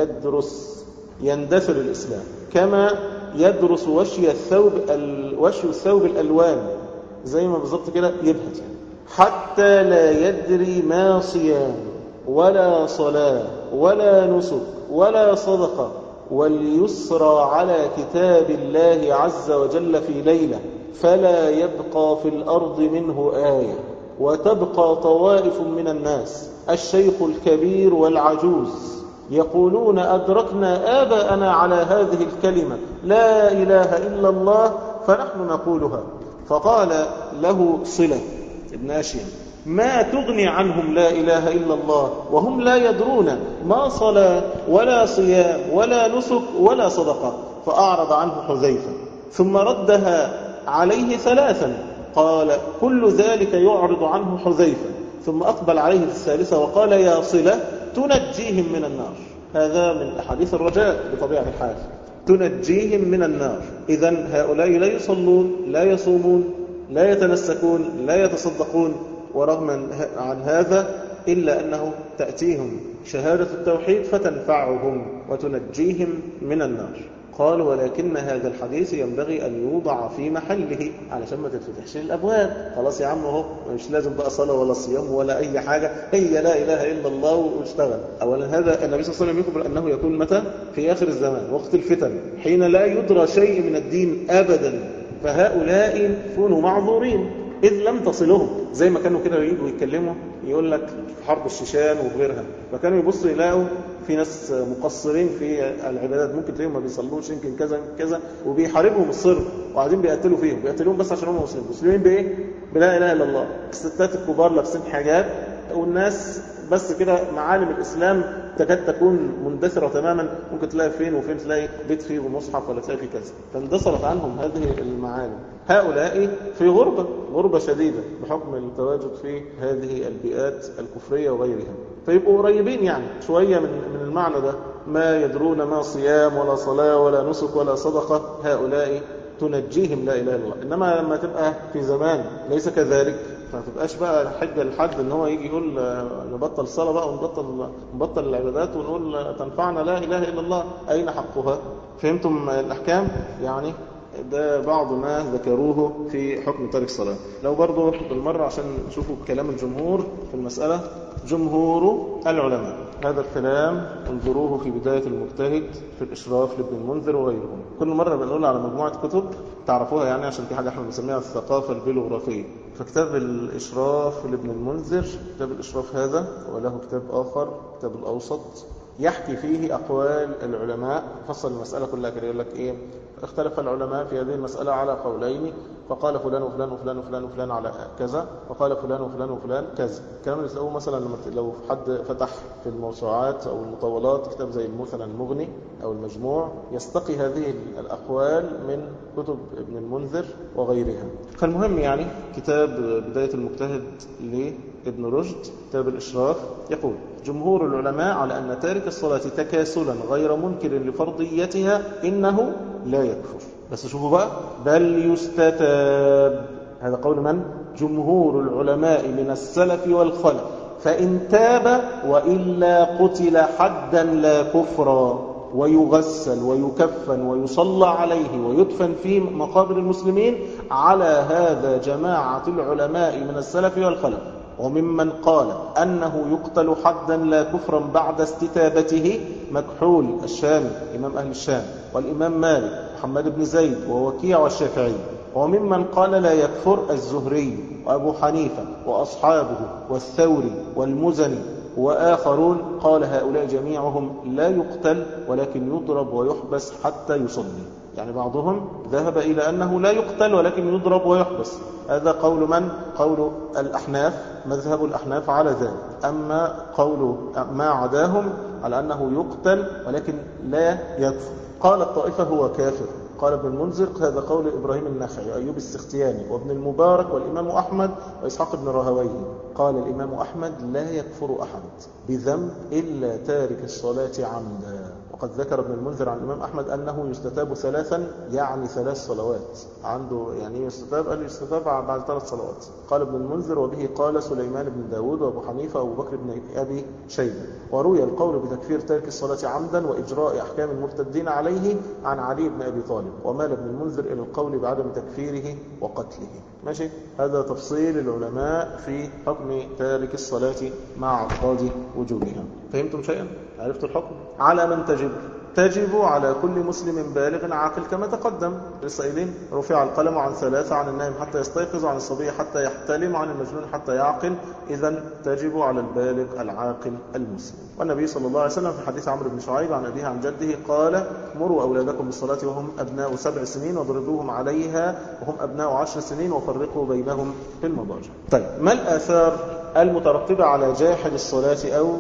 يدرس يندثر الإسلام كما يدرس وشي الثوب ال... وشي الثوب الألوان زي ما بالظبط كده يبهت يعني حتى لا يدري ما صيام ولا صلاة ولا نسك ولا صدقة وليسرى على كتاب الله عز وجل في ليلة فلا يبقى في الأرض منه آية وتبقى طوائف من الناس الشيخ الكبير والعجوز يقولون أدركنا آباءنا على هذه الكلمة لا إله إلا الله فنحن نقولها فقال له صلة ابن أشيم ما تغني عنهم لا إله إلا الله وهم لا يدرون ما صلاة ولا صيام ولا نسك ولا صدقة فأعرض عنه حذيفة ثم ردها عليه ثلاثا قال كل ذلك يعرض عنه حذيفة ثم أقبل عليه الثالثة وقال يا صلة تنجيهم من النار هذا من أحاديث الرجاء بطبيعة الحال تنجيهم من النار إذا هؤلاء لا يصلون لا يصومون لا يتنسكون لا يتصدقون ورغم عن هذا إلا أنه تأتيهم شهادة التوحيد فتنفعهم وتنجيهم من النار قال ولكن هذا الحديث ينبغي أن يوضع في محله علشان ما تتفتحش الأبواب خلاص يا عم اهو مش لازم بقى صلاة ولا صيام ولا أي حاجة هي لا إله إلا الله واشتغل أولا هذا النبي صلى الله عليه وسلم يخبر أنه يكون متى في آخر الزمان وقت الفتن حين لا يدرى شيء من الدين أبدا فهؤلاء كونوا معذورين إذ لم تصلهم زي ما كانوا كده يجوا يتكلموا يقول لك في حرب الشيشان وغيرها فكانوا يبصوا يلاقوا في ناس مقصرين في العبادات ممكن تلاقيهم ما بيصلوش يمكن كذا كذا وبيحاربهم الصر وقاعدين بيقتلوا فيهم بيقتلوهم بس عشان هم مسلمين مسلمين بايه بلا اله الا الله الستات الكبار لابسين حاجات والناس بس كده معالم الاسلام تكاد تكون مندثره تماما ممكن تلاقي فين وفين تلاقي بيت فيه مصحف ولا تلاقي فيه كذا فاندثرت عنهم هذه المعالم هؤلاء في غربة غربة شديدة بحكم التواجد في هذه البيئات الكفرية وغيرها فيبقوا قريبين يعني شوية من من المعنى ده ما يدرون ما صيام ولا صلاة ولا نسك ولا صدقة هؤلاء تنجيهم لا إله إلا الله إنما لما تبقى في زمان ليس كذلك فما تبقاش بقى حجة لحد ان هو يجي يقول نبطل صلاة بقى ونبطل نبطل العبادات ونقول تنفعنا لا إله إلا الله أين حقها فهمتم الأحكام يعني ده بعض ما ذكروه في حكم تارك الصلاة لو برضو بالمرة عشان نشوفوا كلام الجمهور في المسألة جمهور العلماء هذا الكلام انظروه في بداية المجتهد في الإشراف لابن المنذر وغيرهم كل مرة بنقول على مجموعة كتب تعرفوها يعني عشان في حاجة احنا بنسميها الثقافة البيلوغرافية فكتاب الإشراف لابن المنذر كتاب الإشراف هذا وله كتاب آخر كتاب الأوسط يحكي فيه أقوال العلماء فصل المسألة كلها كده يقول لك إيه اختلف العلماء في هذه المسألة على قولين فقال فلان وفلان وفلان وفلان وفلان على كذا وقال فلان وفلان وفلان كذا الكلام اللي تلاقوه مثلا لما لو حد فتح في الموسوعات أو المطولات كتاب زي مثلا المغني أو المجموع يستقي هذه الأقوال من كتب ابن المنذر وغيرها فالمهم يعني كتاب بداية المجتهد لابن رشد كتاب الإشراف يقول جمهور العلماء على أن تارك الصلاة تكاسلا غير منكر لفرضيتها إنه لا يكفر بس شوفوا بقى بل يستتاب هذا قول من؟ جمهور العلماء من السلف والخلف فإن تاب وإلا قتل حدا لا كفرا ويغسل ويكفن ويصلى عليه ويدفن في مقابر المسلمين على هذا جماعة العلماء من السلف والخلف وممن قال أنه يقتل حدا لا كفرا بعد استتابته مكحول الشامي إمام أهل الشام والإمام مالك محمد بن زيد ووكيع والشافعي وممن قال لا يكفر الزهري وأبو حنيفة وأصحابه والثوري والمزني وآخرون قال هؤلاء جميعهم لا يقتل ولكن يضرب ويحبس حتى يصلي يعني بعضهم ذهب إلى أنه لا يقتل ولكن يضرب ويحبس هذا قول من؟ قول الأحناف مذهب الأحناف على ذلك أما قول ما عداهم على أنه يقتل ولكن لا يكفر قال الطائفة هو كافر قال ابن المنذر هذا قول إبراهيم النخعي وأيوب السختياني وابن المبارك والإمام أحمد وإسحاق بن راهويه قال الإمام أحمد لا يكفر أحد بذنب إلا تارك الصلاة عمدا وقد ذكر ابن المنذر عن الإمام أحمد أنه يستتاب ثلاثا يعني ثلاث صلوات عنده يعني يستتاب قال يستتاب بعد ثلاث صلوات قال ابن المنذر وبه قال سليمان بن داود وأبو حنيفة وأبو بكر بن أبي شيبة وروي القول بتكفير تارك الصلاة عمدا وإجراء أحكام المرتدين عليه عن علي بن أبي طالب ومال ابن المنذر إلى القول بعدم تكفيره وقتله ماشي هذا تفصيل العلماء في حكم تارك الصلاة مع اعتقاد وجوبها فهمتم شيئا؟ عرفتوا الحكم؟ على من تجب تجب على كل مسلم بالغ عاقل كما تقدم لسه قايلين رفع القلم عن ثلاثة عن النائم حتى يستيقظ عن الصبي حتى يحتلم عن المجنون حتى يعقل إذا تجب على البالغ العاقل المسلم والنبي صلى الله عليه وسلم في حديث عمرو بن شعيب عن أبيه عن جده قال مروا أولادكم بالصلاة وهم أبناء سبع سنين واضربوهم عليها وهم أبناء عشر سنين وفرقوا بينهم في المضاجع طيب ما الآثار المترتبة على جاحد الصلاة أو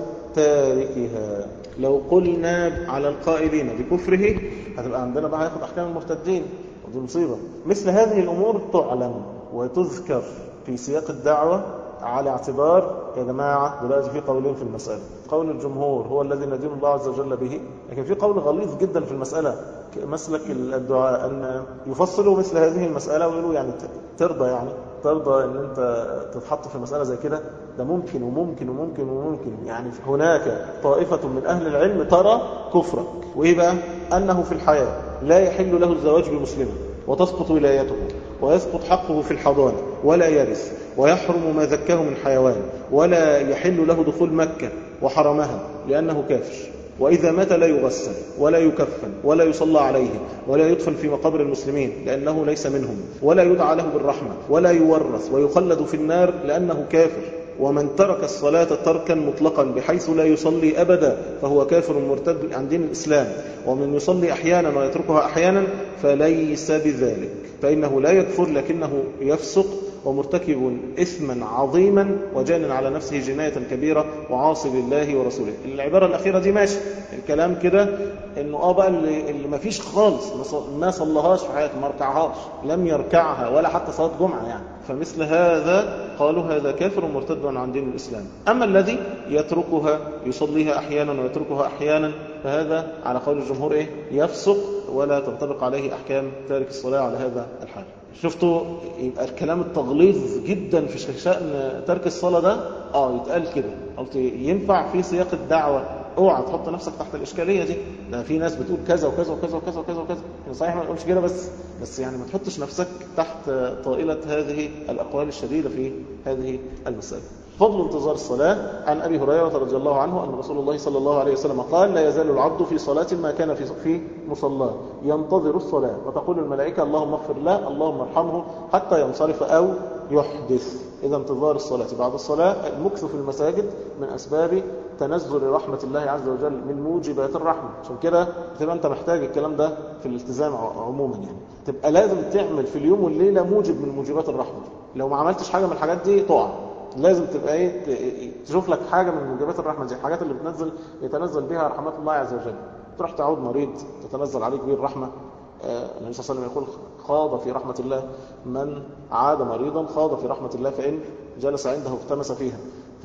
تاركها لو قلنا على القائلين بكفره هتبقى عندنا بقى هياخد أحكام المرتدين ودي مصيبة مثل هذه الأمور تعلم وتذكر في سياق الدعوة على اعتبار يا جماعة دلوقتي في قولين في المسألة قول الجمهور هو الذي ندين الله عز وجل به لكن في قول غليظ جدا في المسألة مسلك الدعاء أن يفصلوا مثل هذه المسألة ويقولوا يعني ترضى يعني ترضى أن أنت تتحط في مسألة زي كده ده ممكن وممكن وممكن وممكن يعني هناك طائفة من أهل العلم ترى كفرك وإيه بقى؟ أنه في الحياة لا يحل له الزواج بمسلمة وتسقط ولايته ويسقط حقه في الحضانة ولا يرث ويحرم ما ذكاه من حيوان ولا يحل له دخول مكة وحرمها لأنه كافر وإذا مات لا يغسل ولا يكفن ولا يصلى عليه ولا يدفن في مقابر المسلمين لأنه ليس منهم ولا يدعى له بالرحمة ولا يورث ويخلد في النار لأنه كافر ومن ترك الصلاة تركا مطلقا بحيث لا يصلي أبدا فهو كافر مرتد عن دين الإسلام ومن يصلي أحيانا ويتركها أحيانا فليس بذلك فإنه لا يكفر لكنه يفسق ومرتكب إثما عظيما وجان على نفسه جناية كبيرة وعاصي لله ورسوله العبارة الأخيرة دي ماشي الكلام كده إنه آه بقى اللي, اللي ما فيش خالص ما صلهاش في حياته ما ركعهاش لم يركعها ولا حتى صلاة جمعة يعني فمثل هذا قالوا هذا كافر مرتد عن دين الإسلام أما الذي يتركها يصليها أحيانا ويتركها أحيانا فهذا على قول الجمهور إيه يفسق ولا تنطبق عليه أحكام تارك الصلاة على هذا الحال شفتوا يبقى الكلام التغليظ جدا في شأن ترك الصلاة ده اه يتقال كده قلت ينفع في سياق الدعوة اوعى تحط نفسك تحت الاشكاليه دي ده في ناس بتقول كذا وكذا وكذا وكذا وكذا وكذا يعني صحيح ما نقولش كده بس بس يعني ما تحطش نفسك تحت طائله هذه الاقوال الشديده في هذه المساله فضل انتظار الصلاة عن أبي هريرة رضي الله عنه أن رسول الله صلى الله عليه وسلم قال لا يزال العبد في صلاة ما كان في في مصلاه ينتظر الصلاة وتقول الملائكة اللهم اغفر له اللهم ارحمه حتى ينصرف أو يحدث إذا انتظار الصلاة بعد الصلاة المكث في المساجد من أسباب تنزل رحمة الله عز وجل من موجبات الرحمة عشان كده تبقى أنت محتاج الكلام ده في الالتزام عموما يعني تبقى لازم تعمل في اليوم والليلة موجب من موجبات الرحمة لو ما عملتش حاجة من الحاجات دي تقع لازم تبقى ايه تشوف لك حاجة من موجبات الرحمة دي الحاجات اللي بتنزل يتنزل بها رحمات الله عز وجل تروح تعود مريض تتنزل عليك به الرحمة النبي صلى الله عليه وسلم يقول خاض في رحمة الله من عاد مريضا خاض في رحمة الله فإن جلس عنده اغتمس فيها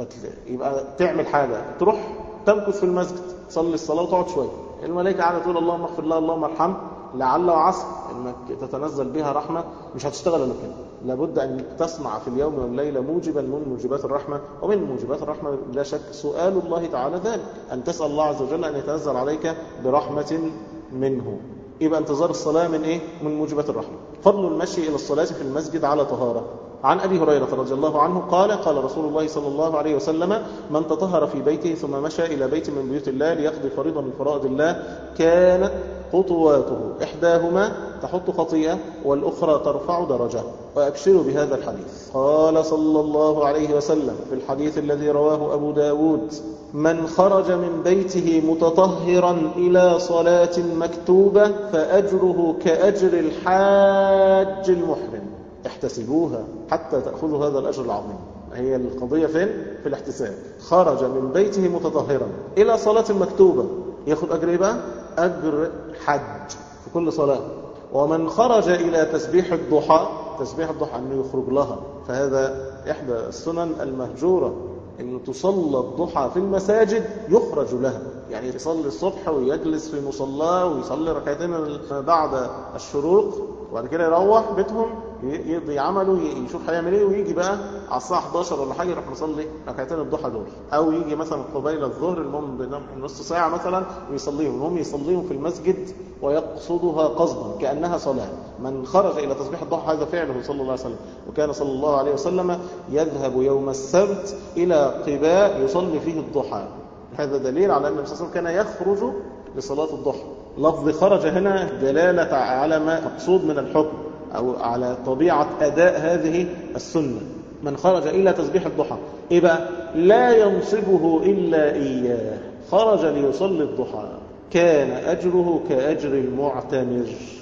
فيبقى تعمل حاجة تروح تمكث في المسجد تصلي الصلاة وتقعد شوية الملائكة قاعدة تقول اللهم اغفر الله اللهم ارحمه لعل وعسى انك تتنزل بها رحمة مش هتشتغل الا كده لابد ان تصنع في اليوم والليلة موجبا من موجبات الرحمة ومن موجبات الرحمة لا شك سؤال الله تعالى ذلك ان تسأل الله عز وجل ان يتنزل عليك برحمة منه يبقى انتظار الصلاة من ايه من موجبات الرحمة فضل المشي الى الصلاة في المسجد على طهارة عن أبي هريرة رضي الله عنه قال قال رسول الله صلى الله عليه وسلم من تطهر في بيته ثم مشى إلى بيت من بيوت الله ليقضي فريضا من فرائض الله كانت خطواته إحداهما تحط خطيئة والأخرى ترفع درجة وأبشروا بهذا الحديث قال صلى الله عليه وسلم في الحديث الذي رواه أبو داود من خرج من بيته متطهرا إلى صلاة مكتوبة فأجره كأجر الحاج المحرم احتسبوها حتى تأخذوا هذا الأجر العظيم هي القضية فين؟ في الاحتساب خرج من بيته متطهرا إلى صلاة مكتوبة ياخذ أجر إيه بقى؟ أجر حج في كل صلاة ومن خرج إلى تسبيح الضحى تسبيح الضحى أنه يخرج لها فهذا إحدى السنن المهجورة أن تصلى الضحى في المساجد يخرج لها يعني يصلي الصبح ويجلس في مصلاه ويصلي ركعتين بعد الشروق وبعد كده يروح بيتهم يقضي عمله يشوف هيعمل ايه ويجي بقى على الساعه 11 ولا حاجه يروح مصلي ركعتين الضحى دول او يجي مثلا قبيل الظهر المهم نص ساعه مثلا ويصليهم المهم يصليهم في المسجد ويقصدها قصدا كانها صلاه من خرج الى تسبيح الضحى هذا فعله صلى الله عليه وسلم وكان صلى الله عليه وسلم يذهب يوم السبت الى قباء يصلي فيه الضحى هذا دليل على ان النبي صلى الله عليه وسلم كان يخرج لصلاه الضحى لفظ خرج هنا دلاله على ما مقصود من الحكم أو على طبيعة أداء هذه السنة من خرج إلى تسبيح الضحى إيه بقى؟ لا ينصبه إلا إياه خرج ليصلي الضحى كان أجره كأجر المعتمر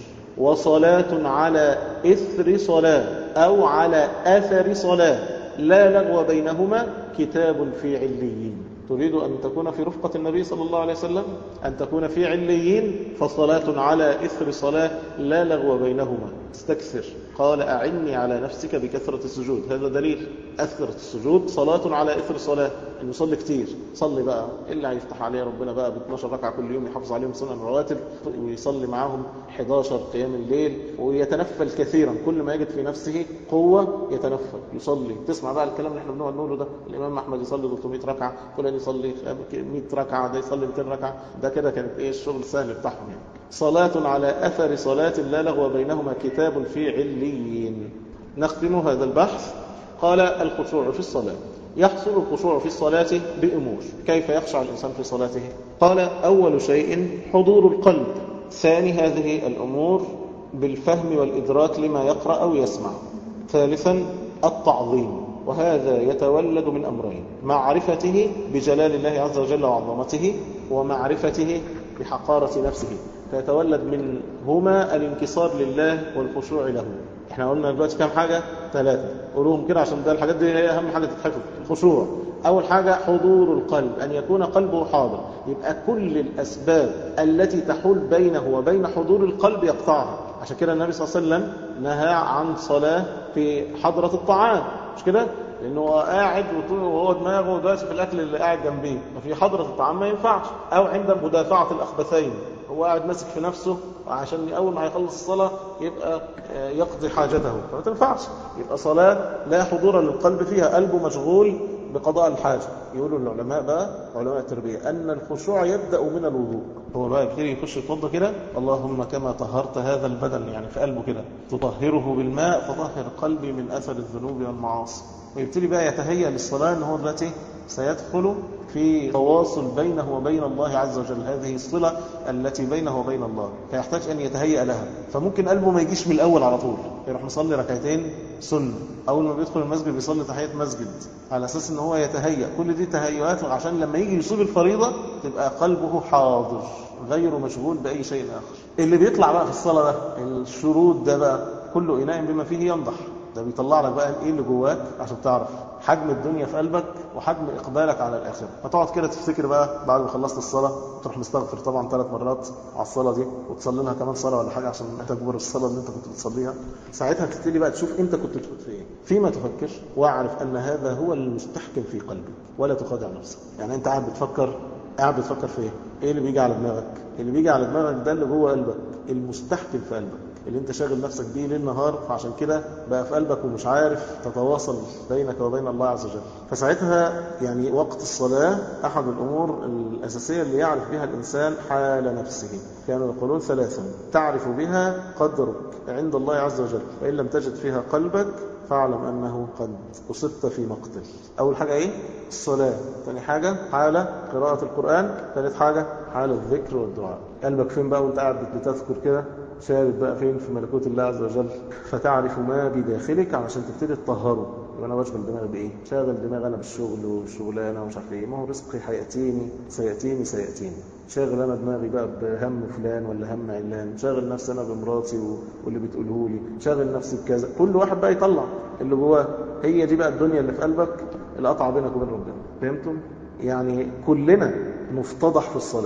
وصلاة على إثر صلاة أو على أثر صلاة لا لغو بينهما كتاب في عليين تريد أن تكون في رفقة النبي صلى الله عليه وسلم أن تكون في عليين فصلاة على إثر صلاة لا لغو بينهما استكثر قال أعني على نفسك بكثرة السجود هذا دليل أثر السجود صلاة على إثر صلاة أن يصلي كتير صلي بقى إلا هيفتح عليه ربنا بقى ب 12 ركعة كل يوم يحافظ عليهم سنن رواتب ويصلي معاهم 11 قيام الليل ويتنفل كثيرا كل ما يجد في نفسه قوة يتنفل يصلي تسمع بقى الكلام اللي احنا بنقعد نقوله ده الإمام أحمد يصلي 300 ركعة فلان يصلي 100 ركعة ده يصلي 200 ركعة ده كده كانت إيه الشغل السهل بتاعهم يعني صلاة على أثر صلاة لا لغو بينهما كتاب في عليين نختم هذا البحث قال الخشوع في الصلاة يحصل الخشوع في الصلاة بأمور كيف يخشع الإنسان في صلاته قال أول شيء حضور القلب ثاني هذه الأمور بالفهم والإدراك لما يقرأ أو يسمع ثالثا التعظيم وهذا يتولد من أمرين معرفته بجلال الله عز وجل وعظمته ومعرفته بحقارة نفسه فيتولد منهما الانكسار لله والخشوع له احنا قلنا دلوقتي كام حاجة ثلاثة قولوهم كده عشان ده الحاجات دي هي أهم حاجة تتحفظ الخشوع أول حاجة حضور القلب أن يكون قلبه حاضر يبقى كل الأسباب التي تحول بينه وبين حضور القلب يقطعها عشان كده النبي صلى الله عليه وسلم نهى عن صلاة في حضرة الطعام مش كده لانه هو قاعد وهو دماغه دلوقتي في الاكل اللي قاعد جنبيه ففي حضره الطعام ما ينفعش او عند مدافعه الاخبثين هو قاعد ماسك في نفسه عشان اول ما هيخلص الصلاه يبقى يقضي حاجته فما تنفعش يبقى صلاه لا حضور للقلب فيها قلبه مشغول بقضاء الحاجه يقولوا العلماء بقى علماء التربيه ان الخشوع يبدا من الوضوء هو بقى يبتدي يخش يتوضا كده اللهم كما طهرت هذا البدن يعني في قلبه كده تطهره بالماء فطهر قلبي من اثر الذنوب والمعاصي ويبتدي بقى يتهيأ للصلاة ان هو دلوقتي سيدخل في تواصل بينه وبين الله عز وجل هذه الصلة التي بينه وبين الله فيحتاج أن يتهيأ لها فممكن قلبه ما يجيش من الأول على طول يروح مصلي ركعتين سنة أول ما بيدخل المسجد بيصلي تحية مسجد على أساس أن هو يتهيأ كل دي تهيؤات عشان لما يجي يصيب الفريضة تبقى قلبه حاضر غير مشغول بأي شيء آخر اللي بيطلع بقى في الصلاة ده الشروط ده بقى كل إناء بما فيه ينضح ده بيطلع لك بقى ايه اللي جواك عشان تعرف حجم الدنيا في قلبك وحجم اقبالك على الاخره فتقعد كده تفتكر بقى بعد ما خلصت الصلاه تروح مستغفر طبعا ثلاث مرات على الصلاه دي وتصلي لها كمان صلاه ولا حاجه عشان تكبر الصلاه اللي انت كنت بتصليها ساعتها تبتدي بقى تشوف انت كنت بتفوت في ايه فيما تفكر واعرف ان هذا هو المستحكم في قلبك ولا تخادع نفسك يعني انت قاعد بتفكر قاعد بتفكر في ايه ايه اللي بيجي على دماغك اللي بيجي على دماغك ده اللي جوه قلبك المستحكم في قلبك اللي انت شاغل نفسك بيه ليل نهار فعشان كده بقى في قلبك ومش عارف تتواصل بينك وبين الله عز وجل فساعتها يعني وقت الصلاة أحد الأمور الأساسية اللي يعرف بها الإنسان حال نفسه كانوا يقولون ثلاثا تعرف بها قدرك عند الله عز وجل وإن لم تجد فيها قلبك فاعلم أنه قد أصبت في مقتل أول حاجة إيه؟ الصلاة ثاني حاجة حالة قراءة القرآن ثالث حاجة حال الذكر والدعاء قلبك فين بقى وانت قاعد بتذكر كده شارد بقى فين في ملكوت الله عز وجل فتعرف ما بداخلك علشان تبتدي تطهره يبقى انا بشغل دماغي بايه شاغل دماغي انا بالشغل والشغلانه ومش عارف ايه ما هو رزقي هياتيني سياتيني سياتيني شاغل انا دماغي بقى بهم فلان ولا هم علان شاغل نفسي انا بمراتي واللي بتقوله لي شاغل نفسي بكذا كل واحد بقى يطلع اللي جواه هي دي بقى الدنيا اللي في قلبك اللي قطع بينك وبين ربنا فهمتم يعني كلنا مفتضح في الصلاه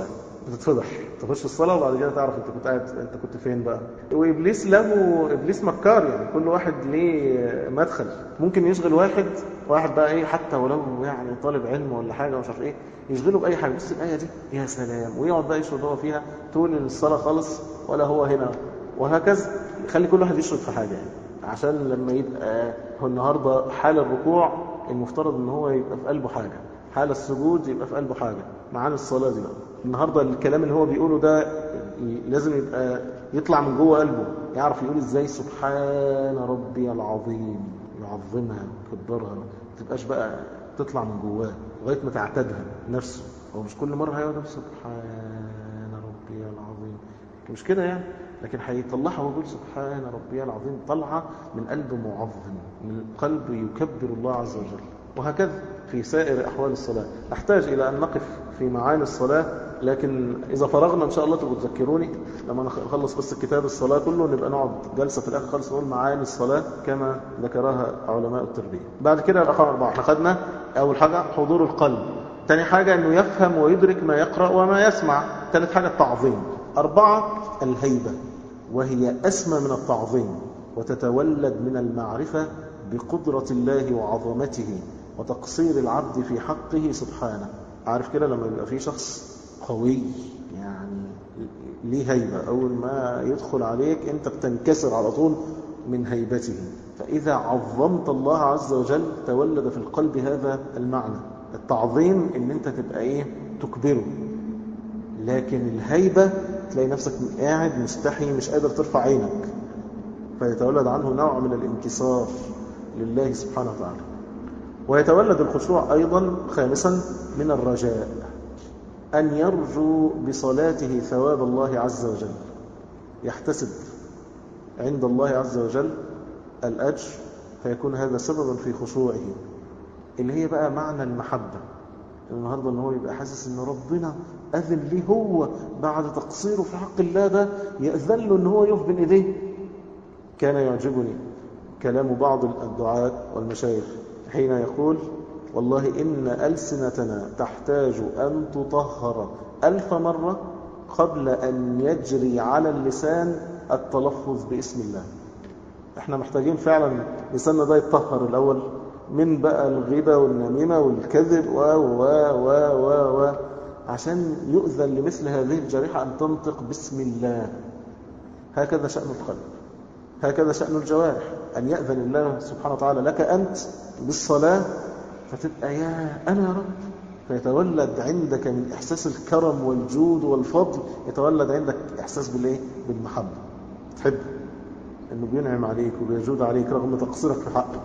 بتتفضح تخش الصلاة وبعد كده تعرف انت كنت قاعد انت كنت فين بقى وابليس له ابليس مكار يعني كل واحد ليه مدخل ممكن يشغل واحد واحد بقى ايه حتى ولو يعني طالب علم ولا حاجه مش عارف ايه يشغله باي حاجه بص الايه دي يا سلام ويقعد بقى يشرب هو فيها طول الصلاه خالص ولا هو هنا وهكذا يخلي كل واحد يشرب في حاجه يعني عشان لما يبقى هو النهارده حال الركوع المفترض ان هو يبقى في قلبه حاجه حال السجود يبقى في قلبه حاجه معانا الصلاه دي بقى النهارده الكلام اللي هو بيقوله ده لازم يبقى يطلع من جوه قلبه يعرف يقول ازاي سبحان ربي العظيم يعظمها يكبرها ما تبقاش بقى تطلع من جواه لغايه ما تعتادها نفسه هو مش كل مره هيقعد سبحان ربي العظيم مش كده يعني لكن هيطلعها ويقول سبحان ربي العظيم طلعه من قلب معظم من قلب يكبر الله عز وجل وهكذا في سائر أحوال الصلاة نحتاج إلى أن نقف في معاني الصلاة لكن إذا فرغنا إن شاء الله تبقوا تذكروني لما نخلص بس الكتاب الصلاة كله نبقى نقعد جلسة في الآخر خالص نقول معاني الصلاة كما ذكرها علماء التربية بعد كده رقم أربعة احنا خدنا أول حاجة حضور القلب ثاني حاجة أنه يفهم ويدرك ما يقرأ وما يسمع ثالث حاجة التعظيم أربعة الهيبة وهي أسمى من التعظيم وتتولد من المعرفة بقدرة الله وعظمته وتقصير العبد في حقه سبحانه عارف كده لما يبقى في شخص قوي يعني ليه هيبة أول ما يدخل عليك أنت بتنكسر على طول من هيبته فإذا عظمت الله عز وجل تولد في القلب هذا المعنى التعظيم ان انت تبقى ايه تكبره لكن الهيبة تلاقي نفسك قاعد مستحي مش قادر ترفع عينك فيتولد عنه نوع من الانكسار لله سبحانه وتعالى ويتولد الخشوع أيضا خامسا من الرجاء أن يرجو بصلاته ثواب الله عز وجل يحتسب عند الله عز وجل الأجر فيكون هذا سببا في خشوعه اللي هي بقى معنى المحبة النهاردة ان هو يبقى حاسس ان ربنا أذن ليه هو بعد تقصيره في حق الله ده يأذن له ان هو يقف بين ايديه كان يعجبني كلام بعض الدعاة والمشايخ حين يقول والله إن ألسنتنا تحتاج أن تطهر ألف مرة قبل أن يجري على اللسان التلفظ باسم الله احنا محتاجين فعلا لساننا ده يتطهر الأول من بقى الغيبة والنميمة والكذب و و و و و عشان يؤذن لمثل هذه الجريحة أن تنطق بسم الله هكذا شأن القلب هكذا شأن الجوارح أن يأذن الله سبحانه وتعالى لك أنت بالصلاة فتبقى يا أنا يا رب فيتولد عندك من إحساس الكرم والجود والفضل يتولد عندك إحساس بالإيه؟ بالمحبة تحب أنه بينعم عليك وبيجود عليك رغم تقصيرك في حقه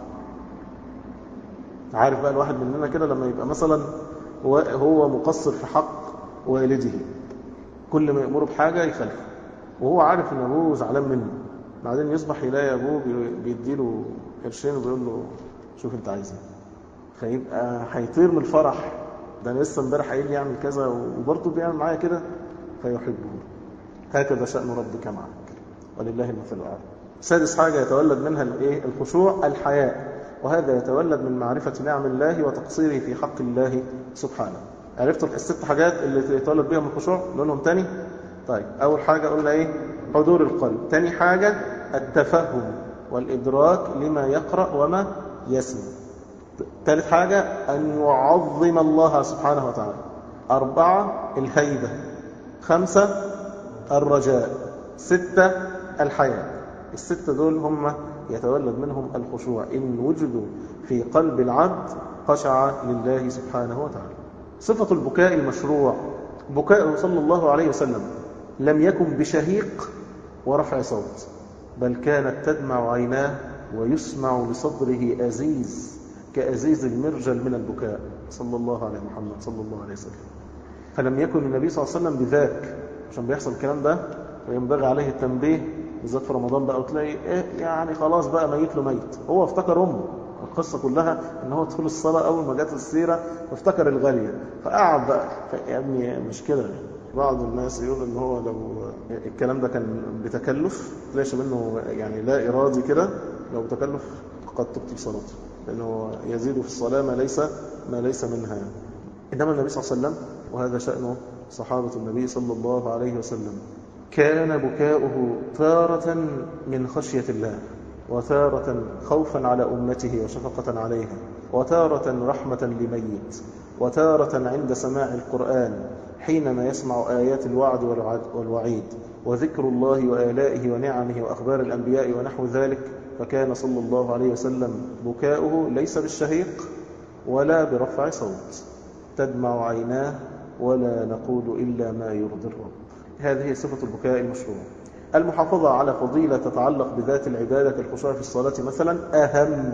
عارف بقى الواحد مننا كده لما يبقى مثلا هو مقصر في حق والده كل ما يأمره بحاجة يخالف وهو عارف ان ابوه زعلان منه بعدين يصبح يلاقي ابوه بيديله قرشين وبيقول له شوف انت عايز ايه فيبقى هيطير من الفرح ده انا لسه امبارح قايل لي يعمل كذا وبرضه بيعمل معايا كده فيحبه هكذا شأن ربك معك ولله المثل الاعلى سادس حاجة يتولد منها الايه الخشوع الحياء وهذا يتولد من معرفة نعم الله وتقصيره في حق الله سبحانه عرفتوا الست حاجات اللي يتولد بها من الخشوع نقولهم تاني طيب أول حاجة قلنا إيه حضور القلب تاني حاجة التفهم والإدراك لما يقرأ وما يسمع ثالث حاجة أن يعظم الله سبحانه وتعالى أربعة الهيبة خمسة الرجاء ستة الحياة الستة دول هم يتولد منهم الخشوع إن وجدوا في قلب العبد خشع لله سبحانه وتعالى صفة البكاء المشروع بكاءه صلى الله عليه وسلم لم يكن بشهيق ورفع صوت بل كانت تدمع عيناه ويسمع لصدره أزيز كأزيز المرجل من البكاء صلى الله عليه محمد صلى الله عليه وسلم فلم يكن النبي صلى الله عليه وسلم بذاك عشان بيحصل الكلام ده وينبغي عليه التنبيه بالذات في رمضان بقى وتلاقي إيه يعني خلاص بقى ميت له ميت هو افتكر امه القصة كلها ان هو دخول الصلاة اول ما جت السيرة افتكر الغالية فقعد بقى يا ابني مش كده بعض الناس يقول ان هو لو الكلام ده كان بتكلف تلاقيش منه يعني لا ارادي كده لو تكلف قد تبطل صلاته لانه يزيد في الصلاة ما ليس ما ليس منها يعني. انما النبي صلى الله عليه وسلم وهذا شأنه صحابة النبي صلى الله عليه وسلم كان بكاؤه تارة من خشية الله وتارة خوفا على أمته وشفقة عليها وتارة رحمة لميت وتارة عند سماع القرآن حينما يسمع آيات الوعد والوعيد وذكر الله وآلائه ونعمه وأخبار الأنبياء ونحو ذلك فكان صلى الله عليه وسلم بكاؤه ليس بالشهيق ولا برفع صوت تدمع عيناه ولا نقول إلا ما يرضي الرب هذه صفة البكاء المشروع المحافظة على فضيلة تتعلق بذات العبادة كالخشوع في الصلاة مثلا أهم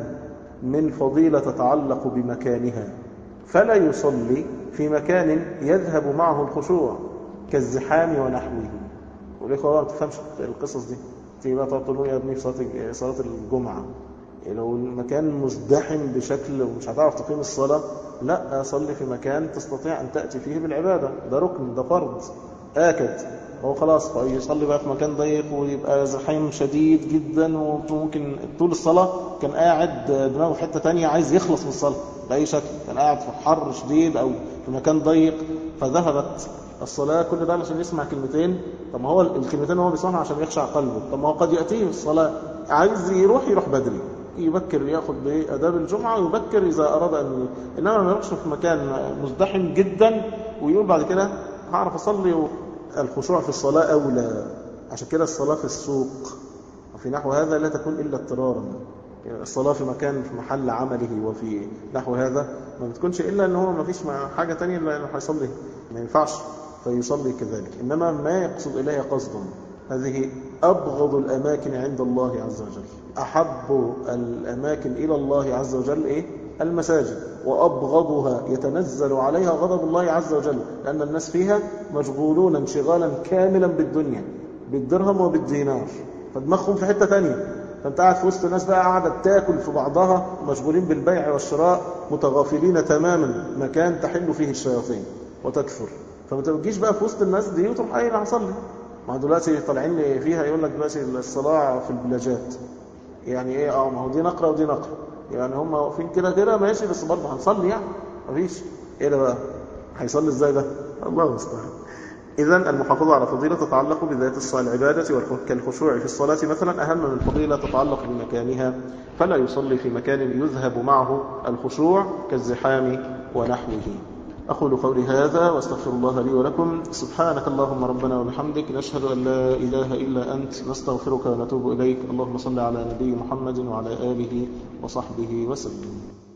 من فضيلة تتعلق بمكانها فلا يصلي في مكان يذهب معه الخشوع كالزحام ونحوه والإخوة ما تفهمش القصص دي تيجي بقى تقعد تقول يا ابني في صلاة صلاة الجمعة لو المكان مزدحم بشكل ومش هتعرف تقيم الصلاة لا صلي في مكان تستطيع أن تأتي فيه بالعبادة ده ركن ده فرض آكد هو خلاص يصلي بقى في مكان ضيق ويبقى زحام شديد جدا وممكن طول الصلاة كان قاعد دماغه في حتة تانية عايز يخلص من الصلاة بأي شكل كان قاعد في حر شديد أو في مكان ضيق فذهبت الصلاة كل ده عشان يسمع كلمتين طب ما هو الكلمتين هو بيسمعها عشان يخشع قلبه طب ما هو قد يأتيه الصلاة عايز يروح يروح بدري يبكر ياخد بآداب الجمعة ويبكر إذا أراد أن إنما ما يروحش في مكان مزدحم جدا ويقول بعد كده هعرف أصلي الخشوع في الصلاة أولى عشان كده الصلاة في السوق وفي نحو هذا لا تكون إلا اضطرارا الصلاة في مكان في محل عمله وفي نحو هذا ما بتكونش إلا أن هو ما فيش حاجة تانية إلا أنه هيصلي ما ينفعش فيصلي كذلك إنما ما يقصد إليه قصدا هذه أبغض الأماكن عند الله عز وجل أحب الأماكن إلى الله عز وجل إيه؟ المساجد وأبغضها يتنزل عليها غضب الله عز وجل لأن الناس فيها مشغولون انشغالا كاملا بالدنيا بالدرهم وبالدينار فدماغهم في حتة تانية فانت قاعد في وسط الناس بقى قاعدة تاكل في بعضها مشغولين بالبيع والشراء متغافلين تماما مكان تحل فيه الشياطين وتكثر فما تجيش بقى في وسط الناس دي وتروح قايل هصلي ما دلوقتي طالعين لي فيها يقول لك دلوقتي الصلاة في البلاجات يعني ايه اه ما هو دي نقرة ودي نقرة يعني هم واقفين كده كده ماشي بس برضه هنصلي يعني مفيش ايه ده بقى هيصلي ازاي ده الله المستعان إذا المحافظة على فضيلة تتعلق بذات العبادة كالخشوع في الصلاة مثلا أهم من فضيلة تتعلق بمكانها فلا يصلي في مكان يذهب معه الخشوع كالزحام ونحوه أقول قولي هذا واستغفر الله لي ولكم سبحانك اللهم ربنا وبحمدك نشهد أن لا إله إلا أنت نستغفرك ونتوب إليك اللهم صل على نبي محمد وعلى آله وصحبه وسلم